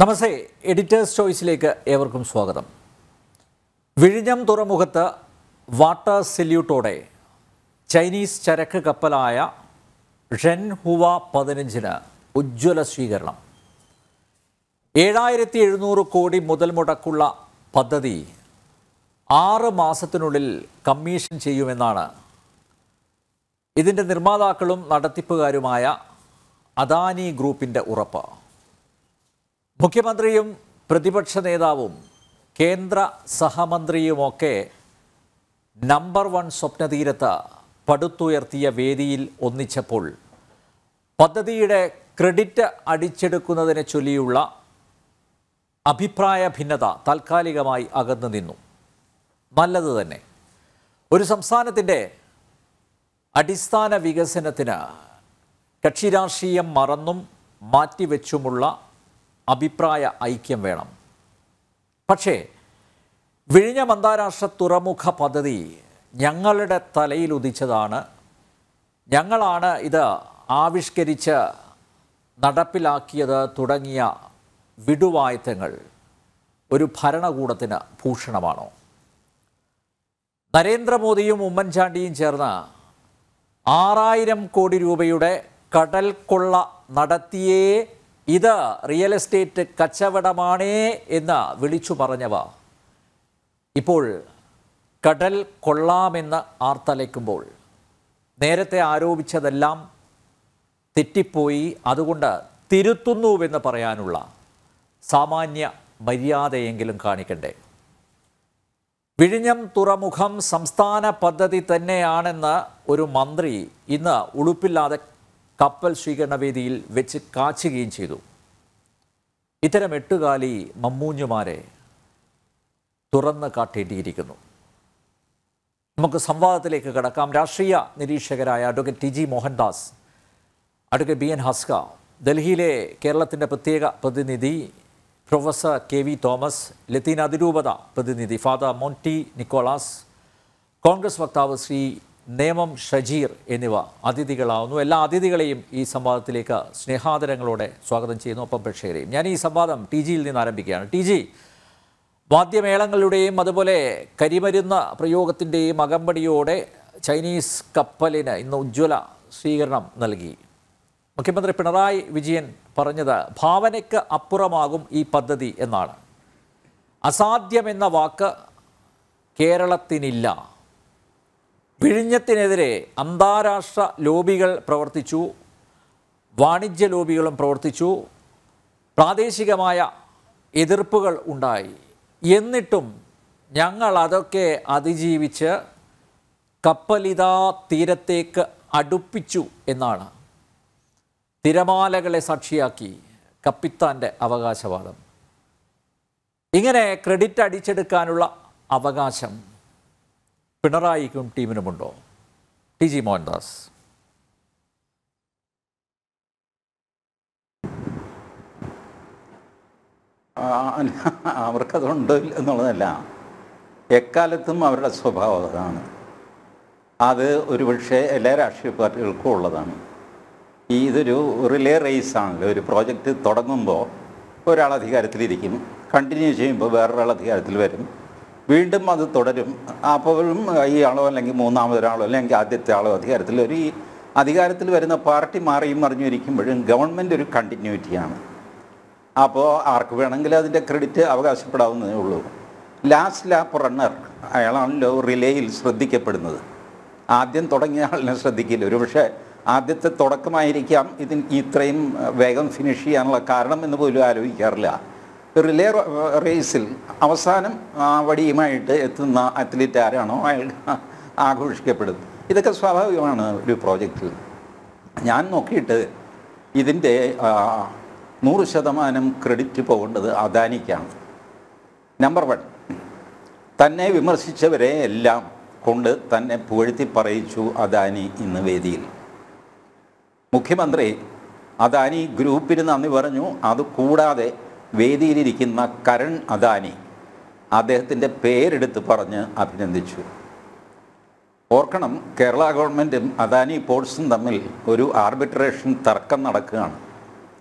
നമസ്തേ editors ചോയ്സിലേക്ക് ഏവർക്കും സ്വാഗതം വിഴിഞ്ഞം തുറമുഖത്ത് വാട്ടർ സെല്യൂട്ടോടെ ചൈനീസ് ചരക്ക് കപ്പലായ ഷെൻ ഹുവ പതിനഞ്ചിന് ഉജ്ജ്വല സ്വീകരണം ഏഴായിരത്തി എഴുന്നൂറ് കോടി മുതൽ മുടക്കുള്ള പദ്ധതി ആറ് മാസത്തിനുള്ളിൽ കമ്മീഷൻ ചെയ്യുമെന്നാണ് ഇതിൻ്റെ നിർമ്മാതാക്കളും നടത്തിപ്പുകാരുമായ അദാനി ഗ്രൂപ്പിൻ്റെ ഉറപ്പ് മുഖ്യമന്ത്രിയും പ്രതിപക്ഷ നേതാവും കേന്ദ്ര സഹമന്ത്രിയുമൊക്കെ നമ്പർ വൺ സ്വപ്നതീരത്ത് പടുത്തുയർത്തിയ വേദിയിൽ ഒന്നിച്ചപ്പോൾ പദ്ധതിയുടെ ക്രെഡിറ്റ് അടിച്ചെടുക്കുന്നതിനെ ചൊല്ലിയുള്ള അഭിപ്രായ ഭിന്നത താൽക്കാലികമായി അകന്നു നിന്നു നല്ലത് തന്നെ ഒരു സംസ്ഥാനത്തിൻ്റെ അടിസ്ഥാന വികസനത്തിന് കക്ഷി രാഷ്ട്രീയം മറന്നും മാറ്റിവെച്ചുമുള്ള അഭിപ്രായ ഐക്യം വേണം പക്ഷേ വിഴിഞ്ഞം അന്താരാഷ്ട്ര തുറമുഖ പദ്ധതി ഞങ്ങളുടെ തലയിൽ ഉദിച്ചതാണ് ഞങ്ങളാണ് ഇത് ആവിഷ്കരിച്ച് നടപ്പിലാക്കിയത് തുടങ്ങിയ വിടുവായത്തങ്ങൾ ഒരു ഭരണകൂടത്തിന് ഭൂഷണമാണോ നരേന്ദ്രമോദിയും ഉമ്മൻചാണ്ടിയും ചേർന്ന് ആറായിരം കോടി രൂപയുടെ കടൽ കൊള്ള നടത്തിയേ ഇത് റിയൽ എസ്റ്റേറ്റ് കച്ചവടമാണേ എന്ന് വിളിച്ചു പറഞ്ഞവ ഇപ്പോൾ കടൽ കൊള്ളാമെന്ന് ആർത്തലയ്ക്കുമ്പോൾ നേരത്തെ ആരോപിച്ചതെല്ലാം തെറ്റിപ്പോയി അതുകൊണ്ട് തിരുത്തുന്നുവെന്ന് പറയാനുള്ള സാമാന്യ മര്യാദയെങ്കിലും കാണിക്കണ്ടേ വിഴിഞ്ഞം തുറമുഖം സംസ്ഥാന പദ്ധതി തന്നെയാണെന്ന് ഒരു മന്ത്രി ഇന്ന് ഉളുപ്പില്ലാതെ കപ്പൽ സ്വീകരണ വേദിയിൽ വെച്ച് കാച്ചുകയും ചെയ്തു ഇത്തരം എട്ടുകാലി മമ്മൂഞ്ഞുമാരെ തുറന്ന് കാട്ടേണ്ടിയിരിക്കുന്നു നമുക്ക് സംവാദത്തിലേക്ക് കടക്കാം രാഷ്ട്രീയ നിരീക്ഷകരായ advocate T G Mohandas advocate B N ഹസ്ക ഡൽഹിയിലെ കേരളത്തിൻ്റെ പ്രത്യേക പ്രതിനിധി professor K V Thomas Latin അതിരൂപത പ്രതിനിധി ഫാദർ മോണ്ടി നിക്കോളാസ് കോൺഗ്രസ് വക്താവ് ശ്രീ നേമം ഷജീർ എന്നിവ അതിഥികളാവുന്നു എല്ലാ അതിഥികളെയും ഈ സംവാദത്തിലേക്ക് സ്നേഹാദരങ്ങളോടെ സ്വാഗതം ചെയ്യുന്നു ഒപ്പം പ്രേക്ഷകരെയും ഞാൻ ഈ സംവാദം ടി ജിയിൽ നിന്ന് ആരംഭിക്കുകയാണ് ടി ജി വാദ്യമേളങ്ങളുടെയും അതുപോലെ കരിമരുന്ന് പ്രയോഗത്തിൻ്റെയും അകമ്പടിയോടെ ചൈനീസ് കപ്പലിന് ഇന്ന് ഉജ്ജ്വല സ്വീകരണം നൽകി മുഖ്യമന്ത്രി പിണറായി വിജയൻ പറഞ്ഞത് ഭാവനയ്ക്ക് അപ്പുറമാകും ഈ പദ്ധതി എന്നാണ് അസാധ്യമെന്ന വാക്ക് കേരളത്തിനില്ല വിഴിഞ്ഞത്തിനെതിരെ അന്താരാഷ്ട്ര ലോബികൾ പ്രവർത്തിച്ചു വാണിജ്യ ലോബികളും പ്രവർത്തിച്ചു പ്രാദേശികമായ എതിർപ്പുകൾ ഉണ്ടായി എന്നിട്ടും ഞങ്ങൾ അതൊക്കെ അതിജീവിച്ച് കപ്പലിതാ തീരത്തേക്ക് അടുപ്പിച്ചു എന്നാണ് തിരമാലകളെ സാക്ഷിയാക്കി കപ്പിത്താൻ്റെ അവകാശവാദം ഇങ്ങനെ ക്രെഡിറ്റ് അടിച്ചെടുക്കാനുള്ള അവകാശം പിണറായിക്കും ടീമിനുമുണ്ടോ ടി ജി മോഹൻദാസ് ആ, അവർക്കതുണ്ട് എന്നുള്ളതല്ല എക്കാലത്തും അവരുടെ സ്വഭാവം അതാണ് അത് ഒരുപക്ഷെ എല്ലാ രാഷ്ട്രീയ പാർട്ടികൾക്കും ഉള്ളതാണ് ഈ ഇതൊരു റിലേ റേസ് ആണല്ലോ ഒരു പ്രോജക്റ്റ് തുടങ്ങുമ്പോൾ ഒരാൾ അധികാരത്തിലിരിക്കും കണ്ടിന്യൂ ചെയ്യുമ്പോൾ വേറൊരാൾ അധികാരത്തിൽ വരും വീണ്ടും അത് തുടരും അപ്പോഴും ഈ ആളോ അല്ലെങ്കിൽ മൂന്നാമതൊരാളോ അല്ലെങ്കിൽ ആദ്യത്തെ ആളോ അധികാരത്തിൽ ഒരു ഈ അധികാരത്തിൽ വരുന്ന പാർട്ടി മാറിയും മറിഞ്ഞിരിക്കുമ്പോഴും ഗവൺമെൻറ് ഒരു കണ്ടിന്യൂറ്റിയാണ് അപ്പോൾ ആർക്ക് വേണമെങ്കിലും അതിൻ്റെ ക്രെഡിറ്റ് അവകാശപ്പെടാവുന്നതേ ഉള്ളൂ ലാസ്റ്റ് ലാപ്പ് റണ്ണർ അയാളാണല്ലോ റിലേയിൽ ശ്രദ്ധിക്കപ്പെടുന്നത് ആദ്യം തുടങ്ങിയ ആളിനെ ശ്രദ്ധിക്കില്ല ഒരുപക്ഷെ ആദ്യത്തെ തുടക്കമായിരിക്കാം ഇതിന് ഇത്രയും വേഗം ഫിനിഷ് ചെയ്യാനുള്ള കാരണം എന്ന് പോലും ആലോചിക്കാറില്ല റിലേ റേസിൽ അവസാനം ആ വടിയുമായിട്ട് എത്തുന്ന അത്ലറ്റ് ആരാണോ അയാൾ ആഘോഷിക്കപ്പെടും ഇതൊക്കെ സ്വാഭാവികമാണ് ഒരു പ്രോജക്റ്റിൽ ഞാൻ നോക്കിയിട്ട് ഇതിൻ്റെ ആ, നൂറ് ശതമാനം ക്രെഡിറ്റ് പോകേണ്ടത് അദാനിക്കാണ് നമ്പർ വൺ തന്നെ വിമർശിച്ചവരെ എല്ലാം കൊണ്ട് തന്നെ പുകഴ്ത്തി പറയിച്ചു അദാനി ഇന്ന് വേദിയിൽ മുഖ്യമന്ത്രി അദാനി ഗ്രൂപ്പിന് നന്ദി പറഞ്ഞു അത് കൂടാതെ വേദിയിലിരിക്കുന്ന കരൺ അദാനി അദ്ദേഹത്തിൻ്റെ പേരെടുത്ത് പറഞ്ഞ് അഭിനന്ദിച്ചു ഓർക്കണം കേരള ഗവൺമെൻറ്റും അദാനി പോർട്സും തമ്മിൽ ഒരു ആർബിട്രേഷൻ തർക്കം നടക്കുകയാണ്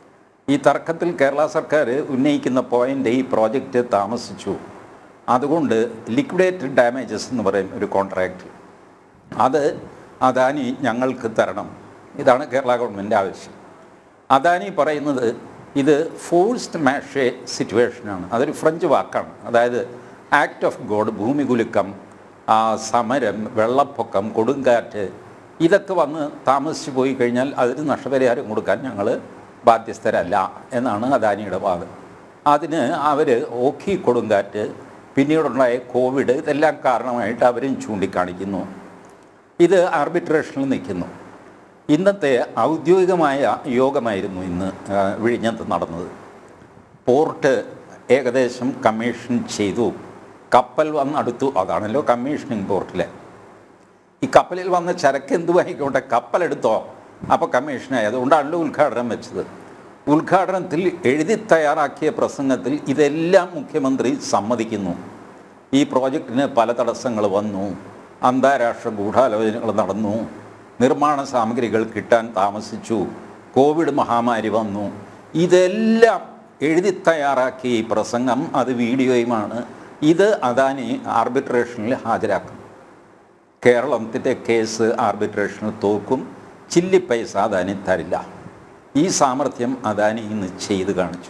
ഈ തർക്കത്തിൽ കേരള സർക്കാർ ഉന്നയിക്കുന്ന പോയിന്റ് ഈ പ്രോജക്റ്റ് താമസിച്ചു അതുകൊണ്ട് ലിക്വിഡേറ്റഡ് ഡാമേജസ് എന്ന് പറയും ഒരു കോൺട്രാക്റ്റ് അത് അദാനി ഞങ്ങൾക്ക് തരണം ഇതാണ് കേരള ഗവൺമെൻറ് ആവശ്യം അദാനി പറയുന്നത് ഇത് ഫോഴ്സ്ഡ് മാഷേ സിറ്റുവേഷനാണ് അതൊരു ഫ്രഞ്ച് വാക്കാണ് അതായത് ആക്ട് ഓഫ് ഗോഡ് ഭൂമികുലുക്കം ആ, സമരം വെള്ളപ്പൊക്കം കൊടുങ്കാറ്റ് ഇതൊക്കെ വന്ന് താമസിച്ചു പോയി കഴിഞ്ഞാൽ അതിന് നഷ്ടപരിഹാരം കൊടുക്കാൻ ഞങ്ങൾ ബാധ്യസ്ഥരല്ല എന്നാണ് അദാനിയുടെ വാദം അതിന് അവർ ഓഖി കൊടുങ്കാറ്റ് പിന്നീടുണ്ടായ കോവിഡ് ഇതെല്ലാം കാരണമായിട്ട് അവരും ചൂണ്ടിക്കാണിക്കുന്നു ഇത് ആർബിട്രേഷനിൽ നിൽക്കുന്നു ഇന്നത്തെ ഔദ്യോഗികമായ യോഗമായിരുന്നു ഇന്ന് ആ, വിഴിഞ്ഞത്ത് നടന്നത് പോർട്ട് ഏകദേശം കമ്മീഷൻ ചെയ്തു കപ്പൽ വന്നടുത്തു അതാണല്ലോ കമ്മീഷനിങ് പോർട്ടിലെ ഈ കപ്പലിൽ വന്ന ചരക്ക് എന്തുമായിക്കോട്ടെ കപ്പലെടുത്തോ അപ്പോൾ കമ്മീഷനായി അതുകൊണ്ടാണല്ലോ ഉദ്ഘാടനം വെച്ചത് ഉദ്ഘാടനത്തിൽ എഴുതി തയ്യാറാക്കിയ പ്രസംഗത്തിൽ ഇതെല്ലാം മുഖ്യമന്ത്രി സമ്മതിക്കുന്നു ഈ പ്രോജക്റ്റിന് പല തടസ്സങ്ങൾ വന്നു അന്താരാഷ്ട്ര ഗൂഢാലോചനകൾ നടന്നു നിർമ്മാണ സാമഗ്രികൾ കിട്ടാൻ താമസിച്ചു കോവിഡ് മഹാമാരി വന്നു ഇതെല്ലാം എഴുതി തയ്യാറാക്കിയ ഈ പ്രസംഗം അത് വീഡിയോയുമാണ് ഇത് അദാനി ആർബിട്രേഷനിൽ ഹാജരാക്കും കേരളത്തിൻ്റെ കേസ് ആർബിട്രേഷനിൽ തോക്കും ചില്ലി പൈസ അദാനി തരില്ല ഈ സാമർഥ്യം അദാനി ഇന്ന് ചെയ്ത് കാണിച്ചു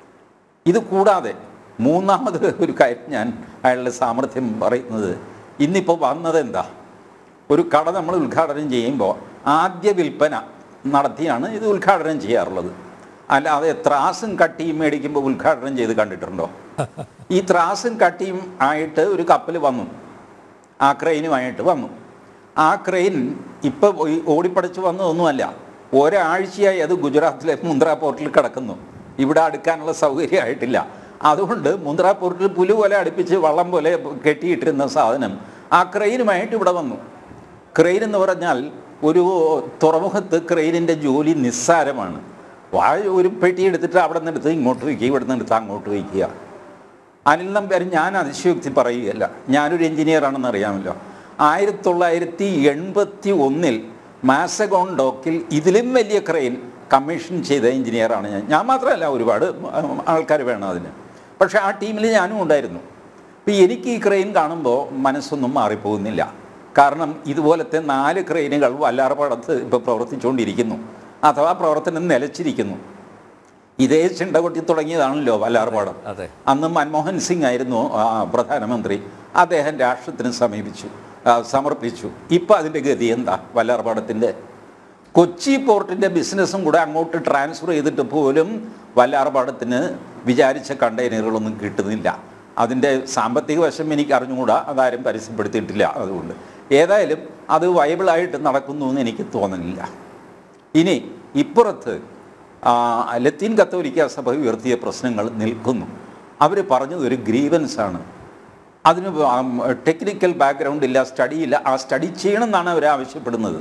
ഇത് കൂടാതെ മൂന്നാമത് ഒരു കാര്യം ഞാൻ അയാളുടെ സാമർഥ്യം പറയുന്നത് ഇന്നിപ്പോൾ വന്നത് എന്താ ഒരു കട നമ്മൾ ഉദ്ഘാടനം ചെയ്യുമ്പോൾ ആദ്യ വിൽപ്പന നടത്തിയാണ് ഇത് ഉദ്ഘാടനം ചെയ്യാറുള്ളത് അല്ലാതെ ത്രാസും കട്ടിയും മേടിക്കുമ്പോൾ ഉദ്ഘാടനം ചെയ്ത് കണ്ടിട്ടുണ്ടോ ഈ ത്രാസും കട്ടിയും ആയിട്ട് ഒരു കപ്പൽ വന്നു ആ ക്രെയിനുമായിട്ട് വന്നു ആ ക്രെയിൻ ഇപ്പോൾ ഓടിപ്പടച്ച് വന്നതൊന്നുമല്ല ഒരാഴ്ചയായി അത് ഗുജറാത്തിലെ മുന്ദ്ര പോർട്ടിൽ കിടക്കുന്നു ഇവിടെ അടുക്കാനുള്ള സൗകര്യമായിട്ടില്ല അതുകൊണ്ട് മുന്ദ്ര പോർട്ടിൽ പുലു പോലെ അടുപ്പിച്ച് വള്ളം പോലെ കെട്ടിയിട്ടിരുന്ന സാധനം ആ ക്രെയിനുമായിട്ട് ഇവിടെ വന്നു ക്രെയിൻ എന്ന് പറഞ്ഞാൽ ഒരു തുറമുഖത്ത് ക്രെയിനിൻ്റെ ജോലി നിസ്സാരമാണ് വാഴ ഒരു പെട്ടി എടുത്തിട്ട് അവിടെ നിന്ന് എടുത്ത് ഇങ്ങോട്ട് വയ്ക്കുക ഇവിടെ നിന്ന് എടുത്ത് അങ്ങോട്ട് വയ്ക്കുക അനിൽ നമ്പ്യാർ ഞാൻ അതിശയോക്തി പറയുകയല്ല ഞാനൊരു എഞ്ചിനീയർ ആണെന്ന് അറിയാമല്ലോ ആയിരത്തി തൊള്ളായിരത്തി എൺപത്തി ഒന്നിൽ മാസഗോൺ ഡോക്കിൽ ഇതിലും വലിയ ക്രെയിൻ കമ്മീഷൻ ചെയ്ത എഞ്ചിനീയറാണ് ഞാൻ ഞാൻ മാത്രമല്ല ഒരുപാട് ആൾക്കാർ വേണം അതിന് പക്ഷേ ആ ടീമിൽ ഞാനും ഉണ്ടായിരുന്നു അപ്പോൾ എനിക്ക് ഈ ക്രെയിൻ കാണുമ്പോൾ മനസ്സൊന്നും മാറിപ്പോകുന്നില്ല കാരണം ഇതുപോലത്തെ നാല് ക്രെയിനുകൾ വല്ലാർപാടത്ത് ഇപ്പോൾ പ്രവർത്തിച്ചുകൊണ്ടിരിക്കുന്നു അഥവാ പ്രവർത്തനം നിലച്ചിരിക്കുന്നു ഇതേ ചിണ്ടകൊട്ടി തുടങ്ങിയതാണല്ലോ വല്ലാർപാടം അതെ അന്ന് മൻമോഹൻ സിംഗ് ആയിരുന്നു ആ, പ്രധാനമന്ത്രി അദ്ദേഹം രാഷ്ട്രത്തിന് സമീപിച്ചു ആ, സമർപ്പിച്ചു ഇപ്പം അതിൻ്റെ ഗതി എന്താ വല്ലാർപാടത്തിൻ്റെ കൊച്ചി പോർട്ടിൻ്റെ ബിസിനസ്സും കൂടെ അങ്ങോട്ട് ട്രാൻസ്ഫർ ചെയ്തിട്ട് പോലും വല്ലാർപാടത്തിന് വിചാരിച്ച കണ്ടെയ്നറുകളൊന്നും കിട്ടുന്നില്ല അതിൻ്റെ സാമ്പത്തിക വശം എനിക്ക് അറിഞ്ഞുകൂടാ അതാരും പരസ്യപ്പെടുത്തിയിട്ടില്ല അതുകൊണ്ട് ഏതായാലും അത് വയബിളായിട്ട് നടക്കുന്നു എന്ന് എനിക്ക് തോന്നുന്നില്ല ഇനി ഇപ്പുറത്ത് ആ, ലത്തീൻ കത്തോലിക്ക സഭ ഉയർത്തിയ പ്രശ്നങ്ങൾ നിൽക്കുന്നു അവർ പറഞ്ഞത് ഒരു ഗ്രീവൻസ് ആണ് അതിന് ടെക്നിക്കൽ ബാക്ക്ഗ്രൗണ്ട് ഇല്ല സ്റ്റഡി ഇല്ല ആ സ്റ്റഡി ചെയ്യണമെന്നാണ് അവർ ആവശ്യപ്പെടുന്നത്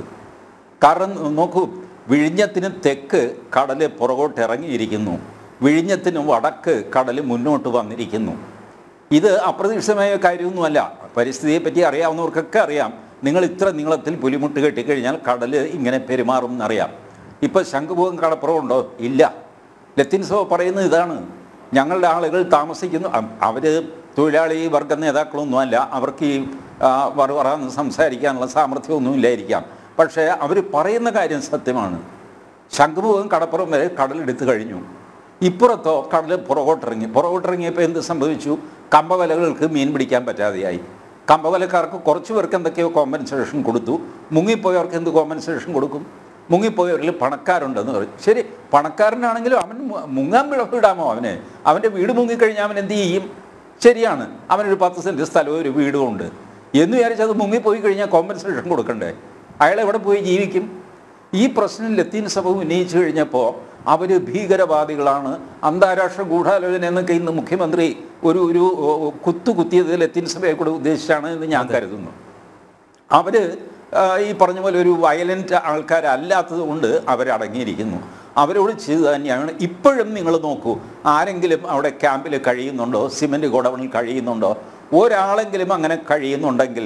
കാരണം നോക്കൂ വിഴിഞ്ഞത്തിന് തെക്ക് കടല് പുറകോട്ട് ഇറങ്ങിയിരിക്കുന്നു വിഴിഞ്ഞത്തിന് വടക്ക് കടൽ മുന്നോട്ട് വന്നിരിക്കുന്നു ഇത് അപ്രതീക്ഷിതമായ കാര്യമൊന്നുമല്ല പരിസ്ഥിതിയെ പറ്റി അറിയാവുന്നവർക്കൊക്കെ അറിയാം നിങ്ങൾ ഇത്ര നീളത്തിൽ പുലിമുട്ട് കെട്ടിക്കഴിഞ്ഞാൽ കടൽ ഇങ്ങനെ പെരുമാറും എന്നറിയാം ഇപ്പോൾ ശംഖുമുഖം കടപ്പുറമുണ്ടോ ഇല്ല ലത്തീൻ സഭ പറയുന്നത് ഇതാണ് ഞങ്ങളുടെ ആളുകൾ താമസിക്കുന്നു അവർ തൊഴിലാളി വർഗ നേതാക്കളൊന്നുമല്ല അവർക്ക് ഈ ആ, വറുവറാന്ന് സംസാരിക്കാനുള്ള സാമർഥ്യമൊന്നും ഇല്ലായിരിക്കാം പക്ഷേ അവർ പറയുന്ന കാര്യം സത്യമാണ് ശംഖുമുഖം കടപ്പുറം വരെ കടലെടുത്ത് കഴിഞ്ഞു ഇപ്പുറത്തോ കടൽ പുറകോട്ടിറങ്ങി പുറകോട്ടിറങ്ങിയപ്പോൾ എന്ത് സംഭവിച്ചു കമ്പവലകൾക്ക് മീൻ പിടിക്കാൻ പറ്റാതെയായി കമ്പവലക്കാർക്ക് കുറച്ച് പേർക്ക് എന്തൊക്കെയോ കോമ്പൻസേഷൻ കൊടുത്തു മുങ്ങിപ്പോയവർക്ക് എന്ത് കോമ്പൻസേഷൻ കൊടുക്കും മുങ്ങിപ്പോയവരിൽ പണക്കാരുണ്ടെന്ന് പറയും ശരി പണക്കാരനാണെങ്കിലും അവൻ മു- മുങ്ങാൻ വിട- വിടാമോ അവന് അവൻ്റെ വീട് മുങ്ങിക്കഴിഞ്ഞാൽ അവൻ എന്ത് ചെയ്യും ശരിയാണ് അവനൊരു പത്ത് സെൻറ്റ് സ്ഥലവും ഒരു വീടും ഉണ്ട് എന്ന് വിചാരിച്ച് അത് മുങ്ങിപ്പോയി കഴിഞ്ഞാൽ കോമ്പൻസേഷൻ കൊടുക്കണ്ടേ അയാൾ എവിടെ പോയി ജീവിക്കും ഈ പ്രശ്നം ലത്തീൻ സഭ ഉന്നയിച്ചു കഴിഞ്ഞപ്പോൾ അവർ ഭീകരവാദികളാണ് അന്താരാഷ്ട്ര ഗൂഢാലോചന എന്നൊക്കെ ഇന്ന് മുഖ്യമന്ത്രി ഒരു ഒരു ഓ, കുത്തു കുത്തിയത് ലത്തീൻ സഭയെ കൂടെ ഉദ്ദേശിച്ചാണ് എന്ന് ഞാൻ കരുതുന്നു അവർ ഈ പറഞ്ഞ പോലെ ഒരു വയലൻ്റ് ആൾക്കാരല്ലാത്തത് കൊണ്ട് അവരടങ്ങിയിരിക്കുന്നു അവരോട് ചെയ്തു തന്നെയാണ് ഇപ്പോഴും നിങ്ങൾ നോക്കൂ ആരെങ്കിലും അവിടെ ക്യാമ്പിൽ കഴിയുന്നുണ്ടോ സിമൻറ്റ് ഗോഡൗണിൽ കഴിയുന്നുണ്ടോ ഒരാളെങ്കിലും അങ്ങനെ കഴിയുന്നുണ്ടെങ്കിൽ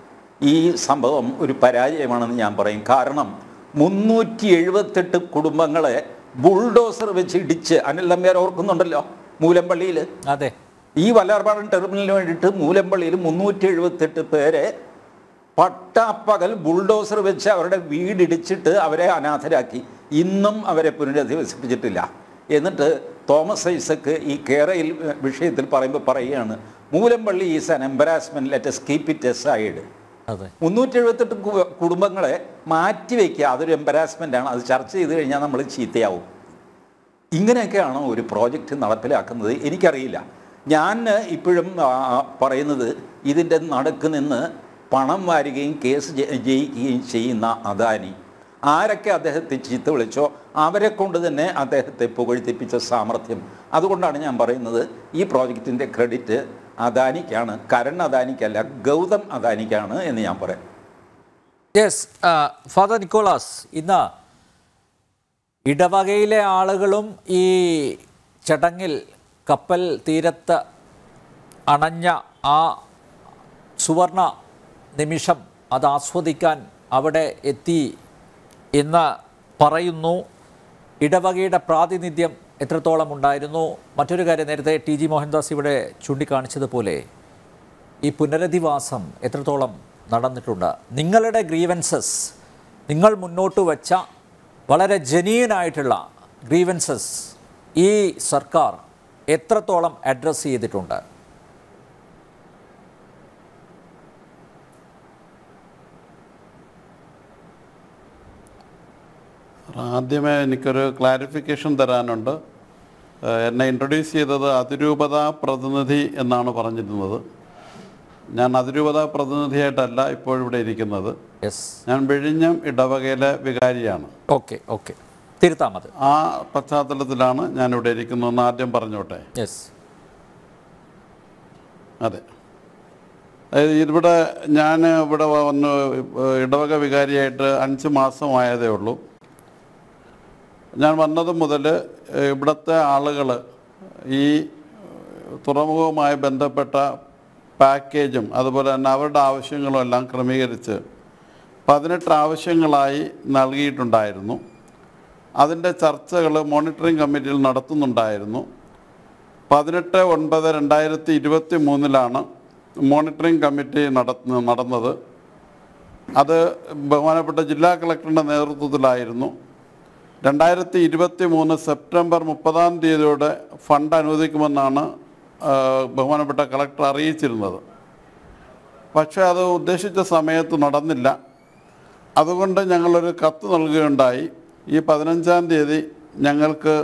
ഈ സംഭവം ഒരു പരാജയമാണെന്ന് ഞാൻ പറയും കാരണം മുന്നൂറ്റി എഴുപത്തെട്ട് കുടുംബങ്ങളെ ബുൾഡോസർ വെച്ച് ഇടിച്ച് അനിൽ നമ്പ്യാർ ഓർക്കുന്നുണ്ടല്ലോ മൂലമ്പള്ളിയിൽ അതെ ഈ വല്ലാർപാടം ടെർമിനലിന് വേണ്ടിയിട്ട് മൂലമ്പള്ളിയിൽ മുന്നൂറ്റി എഴുപത്തെട്ട് പേരെ പട്ടാപ്പകൽ ബുൾഡോസർ വെച്ച് അവരുടെ വീടിടിച്ചിട്ട് അവരെ അനാഥരാക്കി ഇന്നും അവരെ പുനരധിവസിപ്പിച്ചിട്ടില്ല എന്നിട്ട് തോമസ് ഐസക്ക് ഈ കേരയിൽ വിഷയത്തിൽ പറയുമ്പോൾ പറയുകയാണ് Moolampilly is an embarrassment let's keep it aside അതെ മുന്നൂറ്റി എഴുപത്തെട്ട് കു- കുടുംബങ്ങളെ മാറ്റിവെക്കുക അതൊരു എംബറാസ്മെൻ്റ് ആണ് അത് ചർച്ച ചെയ്ത് കഴിഞ്ഞാൽ നമ്മൾ ചീത്തയാവും ഇങ്ങനെയൊക്കെയാണോ ഒരു പ്രോജക്റ്റ് നടപ്പിലാക്കുന്നത് എനിക്കറിയില്ല ഞാൻ ഇപ്പോഴും ആ, പറയുന്നത് ഇതിൻ്റെ നടുക്ക് നിന്ന് പണം വാരുകയും കേസ് ജ- ജയിക്കുകയും ചെയ്യുന്ന അദാനി ആരൊക്കെ അദ്ദേഹത്തെ ചീത്ത വിളിച്ചോ അവരെ കൊണ്ട് തന്നെ അദ്ദേഹത്തെ പുകഴ്ത്തിപ്പിച്ച സാമർഥ്യം അതുകൊണ്ടാണ് ഞാൻ പറയുന്നത് ഈ പ്രോജക്റ്റിൻ്റെ ക്രെഡിറ്റ് അദാനിക്കാണ് കരൺ അദാനിക്കല്ല ഗൗതം അദാനിക്കാണ് എന്ന് ഞാൻ പറയാം യെസ് ഫാദർ നിക്കോളാസ് ഇന്ന് ഇടവകയിലെ ആളുകളും ഈ ചടങ്ങിൽ കപ്പൽ തീരത്ത് അണഞ്ഞ ആ സുവർണ നിമിഷം അത് ആസ്വദിക്കാൻ അവിടെ എത്തി എന്ന് പറയുന്നു ഇടവകയുടെ പ്രാതിനിധ്യം എത്രത്തോളം ഉണ്ടായിരുന്നു മറ്റൊരു കാര്യം നേരത്തെ ടി ജി മോഹൻദാസ് ഇവിടെ ചൂണ്ടിക്കാണിച്ചതുപോലെ ഈ പുനരധിവാസം എത്രത്തോളം നടന്നിട്ടുണ്ട് നിങ്ങളുടെ ഗ്രീവൻസസ് നിങ്ങൾ മുന്നോട്ട് വച്ച വളരെ ജെന്യൂനായിട്ടുള്ള ഗ്രീവൻസസ് ഈ സർക്കാർ എത്രത്തോളം അഡ്രസ്സ് ചെയ്തിട്ടുണ്ട് ആദ്യമേ എനിക്കൊരു ക്ലാരിഫിക്കേഷൻ തരാനുണ്ട് ഏഹ് എന്നെ ഇൻട്രൊഡ്യൂസ് ചെയ്തത് അതിരൂപത പ്രതിനിധി എന്നാണ് പറഞ്ഞിരുന്നത് ഞാൻ അതിരൂപത പ്രതിനിധിയായിട്ടല്ല ഇപ്പോഴിവിടെ ഇരിക്കുന്നത് യെസ് ഞാൻ വിഴിഞ്ഞം ഇടവകയിലെ വികാരിയാണ് ഓക്കെ ഓക്കെ തിരുത്താം അത് ആ പശ്ചാത്തലത്തിലാണ് ഞാനിവിടെ ഇരിക്കുന്നതെന്ന് ആദ്യം പറഞ്ഞോട്ടെ യെസ് അതെ അതായത് ഇവിടെ ഞാൻ ഇവിടെ വന്ന് ഇടവക വികാരിയായിട്ട് അഞ്ച് മാസമായതേ ഉള്ളൂ ഞാൻ വന്നത് മുതൽ ഇവിടുത്തെ ആളുകൾ ഈ തുറമുഖവുമായി ബന്ധപ്പെട്ട പാക്കേജും അതുപോലെ തന്നെ അവരുടെ ആവശ്യങ്ങളും എല്ലാം ക്രമീകരിച്ച് പതിനെട്ട് ആവശ്യങ്ങളായി നൽകിയിട്ടുണ്ടായിരുന്നു അതിൻ്റെ ചർച്ചകൾ മോണിറ്ററിംഗ് കമ്മിറ്റിയിൽ നടത്തുന്നുണ്ടായിരുന്നു പതിനെട്ട് ഒൻപത് രണ്ടായിരത്തി ഇരുപത്തി മൂന്നിലാണ് മോണിറ്ററിംഗ് കമ്മിറ്റി നടത്തുന്ന നടന്നത് അത് ബഹുമാനപ്പെട്ട ജില്ലാ കളക്ടറുടെ നേതൃത്വത്തിലായിരുന്നു രണ്ടായിരത്തി ഇരുപത്തി മൂന്ന് സെപ്റ്റംബർ മുപ്പതാം തീയതിയോടെ ഫണ്ട് അനുവദിക്കുമെന്നാണ് ആ, ബഹുമാനപ്പെട്ട കളക്ടർ അറിയിച്ചിരുന്നത് പക്ഷേ അത് ഉദ്ദേശിച്ച സമയത്ത് നടന്നില്ല അതുകൊണ്ട് ഞങ്ങളൊരു കത്ത് നൽകുകയുണ്ടായി ഈ പതിനഞ്ചാം തീയതി ഞങ്ങൾക്ക്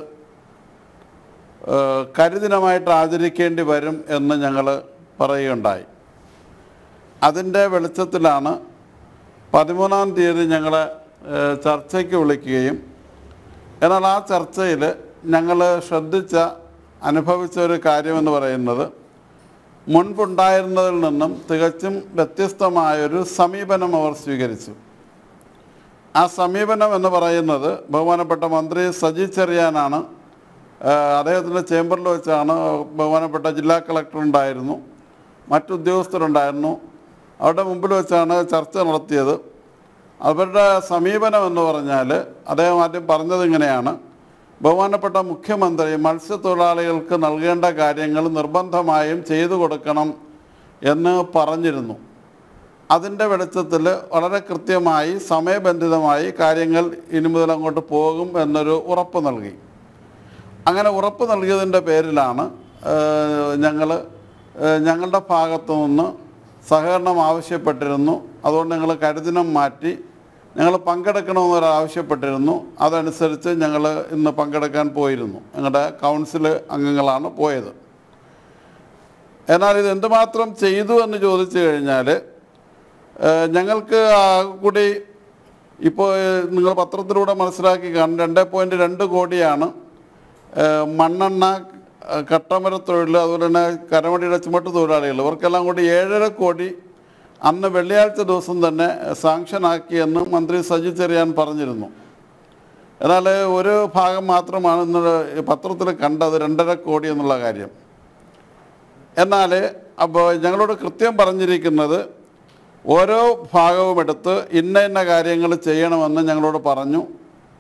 ഏഹ് കരിദിനമായിട്ട് ആചരിക്കേണ്ടി വരും എന്ന് ഞങ്ങൾ പറയുകയുണ്ടായി അതിൻ്റെ വെളിച്ചത്തിലാണ് പതിമൂന്നാം തീയതി ഞങ്ങൾ ചർച്ചയ്ക്ക് വിളിക്കുകയും എന്നാൽ ആ ചർച്ചയിൽ ഞങ്ങൾ ശ്രദ്ധിച്ച അനുഭവിച്ച ഒരു കാര്യമെന്ന് പറയുന്നത് മുൻപുണ്ടായിരുന്നതിൽ നിന്നും തികച്ചും വ്യത്യസ്തമായൊരു സമീപനം അവർ സ്വീകരിച്ചു ആ സമീപനം എന്ന് പറയുന്നത് ബഹുമാനപ്പെട്ട മന്ത്രി സജി ചെറിയാനാണ് ആഹ് അദ്ദേഹത്തിൻ്റെ ചേംബറിൽ വെച്ചാണ് ബഹുമാനപ്പെട്ട ജില്ലാ കളക്ടർ ഉണ്ടായിരുന്നു മറ്റുദ്യോഗസ്ഥരുണ്ടായിരുന്നു അവരുടെ മുമ്പിൽ വെച്ചാണ് ചർച്ച നടത്തിയത് അവരുടെ സമീപനം എന്ന് പറഞ്ഞാൽ അദ്ദേഹം ആദ്യം പറഞ്ഞത് ഇങ്ങനെയാണ് ബഹുമാനപ്പെട്ട മുഖ്യമന്ത്രി മത്സ്യത്തൊഴിലാളികൾക്ക് നൽകേണ്ട കാര്യങ്ങൾ നിർബന്ധമായും ചെയ്തു കൊടുക്കണം എന്ന് പറഞ്ഞിരുന്നു അതിൻ്റെ വെളിച്ചത്തിൽ വളരെ കൃത്യമായി സമയബന്ധിതമായി കാര്യങ്ങൾ ഇനി മുതൽ അങ്ങോട്ട് പോകും എന്നൊരു ഉറപ്പ് നൽകി അങ്ങനെ ഉറപ്പ് നൽകിയതിൻ്റെ പേരിലാണ് ഞങ്ങൾ ഞങ്ങളുടെ ഭാഗത്തു നിന്ന് സഹകരണം ആവശ്യപ്പെട്ടിരുന്നു അതുകൊണ്ട് ഞങ്ങൾ കരുദിനം മാറ്റി ഞങ്ങൾ പങ്കെടുക്കണമെന്നൊരു ആവശ്യപ്പെട്ടിരുന്നു അതനുസരിച്ച് ഞങ്ങൾ ഇന്ന് പങ്കെടുക്കാൻ പോയിരുന്നു ഞങ്ങളുടെ കൗൺസിൽ അംഗങ്ങളാണ് പോയത് എന്നാൽ ഇത് എന്തുമാത്രം ചെയ്തു എന്ന് ചോദിച്ചു കഴിഞ്ഞാൽ ഏഹ് ഞങ്ങൾക്ക് ആ കൂടി ഇപ്പോൾ ഏഹ് നിങ്ങൾ പത്രത്തിലൂടെ മനസ്സിലാക്കി കാണും രണ്ട് പോയിൻറ്റ് രണ്ട് കോടിയാണ് ഏഹ് മണ്ണെണ്ണ ഏഹ് കട്ടമര തൊഴിൽ അതുപോലെ തന്നെ കരമടിയുടെ ചുമട്ട് തൊഴിലാളികൾ ഇവർക്കെല്ലാം കൂടി ഏഴര കോടി അന്ന് വെള്ളിയാഴ്ച ദിവസം തന്നെ സാങ്ഷനാക്കിയെന്ന് മന്ത്രി സജി ചെറിയാൻ പറഞ്ഞിരുന്നു എന്നാൽ ഒരു ഭാഗം മാത്രമാണ് ഇന്ന് പത്രത്തിൽ കണ്ടത് രണ്ടര കോടി എന്നുള്ള കാര്യം എന്നാൽ അപ്പോൾ ഞങ്ങളോട് കൃത്യം പറഞ്ഞിരിക്കുന്നത് ഓരോ ഭാഗവും എടുത്ത് ഇന്ന ഇന്ന കാര്യങ്ങൾ ചെയ്യണമെന്ന് ഞങ്ങളോട് പറഞ്ഞു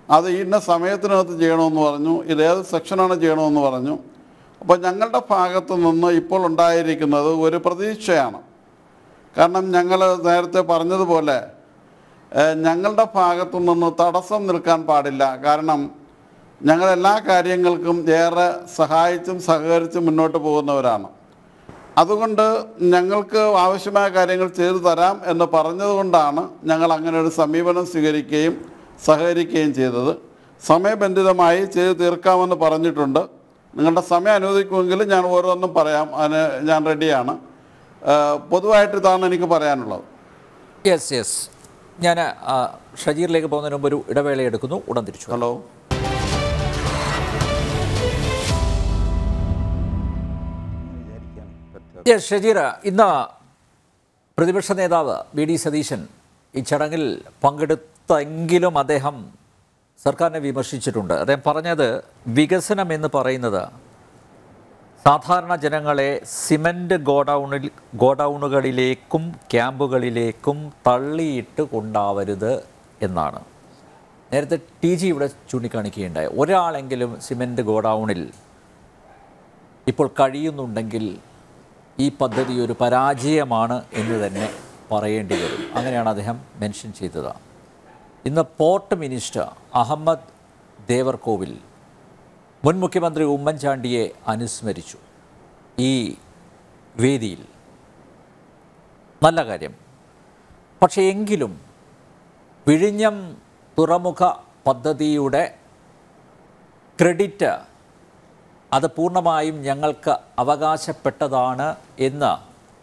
അത് ഇന്ന സമയത്തിനകത്ത് ചെയ്യണമെന്ന് പറഞ്ഞു ഇതേത് സെക്ഷനാണ് ചെയ്യണമെന്ന് പറഞ്ഞു അപ്പോൾ ഞങ്ങളുടെ ഭാഗത്തു നിന്ന് ഇപ്പോൾ ഉണ്ടായിരിക്കുന്നത് ഒരു പ്രതീക്ഷയാണ് കാരണം ഞങ്ങൾ നേരത്തെ പറഞ്ഞതുപോലെ ഏഹ്, ഞങ്ങളുടെ ഭാഗത്തു നിന്ന് തടസ്സം നിൽക്കാൻ പാടില്ല കാരണം ഞങ്ങൾ എല്ലാ കാര്യങ്ങൾക്കും ഏറെ സഹായിച്ചും സഹകരിച്ചും മുന്നോട്ട് പോകുന്നവരാണ് അതുകൊണ്ട് ഞങ്ങൾക്ക് ആവശ്യമായ കാര്യങ്ങൾ ചെയ്തു തരാം എന്ന് പറഞ്ഞതുകൊണ്ടാണ് ഞങ്ങൾ അങ്ങനെ ഒരു സമീപനം സ്വീകരിക്കുകയും സഹകരിക്കുകയും ചെയ്തത് സമയബന്ധിതമായി ചെയ്തു തീർക്കാമെന്ന് പറഞ്ഞിട്ടുണ്ട് നിങ്ങളുടെ സമയം അനുവദിക്കുമെങ്കിൽ ഞാൻ ഓരോന്നും പറയാം അതിന് ഞാൻ റെഡിയാണ് ഏഹ് പൊതുവായിട്ട് ഇതാണ് എനിക്ക് പറയാനുള്ളത് യെസ് യെസ് ഞാൻ ഷജീറിലേക്ക് പോകുന്നതിന് മുമ്പ് ഒരു ഇടവേള എടുക്കുന്നു ഉടൻ തിരിച്ചു വരാം. ഹലോ വിചാരിക്കാൻ പറ്റാത്ത യെസ് ഷജീർ ഇന്ന് പ്രതിപക്ഷ നേതാവ് വി ഡി സതീശൻ ഈ ചടങ്ങിൽ പങ്കെടുത്തെങ്കിലും അദ്ദേഹം സർക്കാരിനെ വിമർശിച്ചിട്ടുണ്ട് അദ്ദേഹം പറഞ്ഞത് വികസനം എന്ന് പറയുന്നത് സാധാരണ ജനങ്ങളെ സിമൻറ്റ് ഗോഡൗണിൽ ഗോഡൗണുകളിലേക്കും ക്യാമ്പുകളിലേക്കും തള്ളിയിട്ട് കൊണ്ടാവരുത് എന്നാണ് നേരത്തെ ടി ജി ഇവിടെ ചൂണ്ടിക്കാണിക്കുകയുണ്ടായി ഒരാളെങ്കിലും സിമൻറ്റ് ഗോഡൗണിൽ ഇപ്പോൾ കഴിയുന്നുണ്ടെങ്കിൽ ഈ പദ്ധതി ഒരു പരാജയമാണ് എന്ന് തന്നെ പറയേണ്ടി വരും അങ്ങനെയാണ് അദ്ദേഹം മെൻഷൻ ചെയ്തത് ഇന്ന് പോർട്ട് മിനിസ്റ്റർ അഹമ്മദ് ദേവർകോവിൽ മുൻ മുഖ്യമന്ത്രി ഉമ്മൻചാണ്ടിയെ അനുസ്മരിച്ചു ഈ വേദിയിൽ നല്ല കാര്യം പക്ഷേ എങ്കിലും വിഴിഞ്ഞം തുറമുഖ പദ്ധതിയുടെ ക്രെഡിറ്റ് അത് പൂർണ്ണമായും ഞങ്ങൾക്ക് അവകാശപ്പെട്ടതാണ് എന്ന്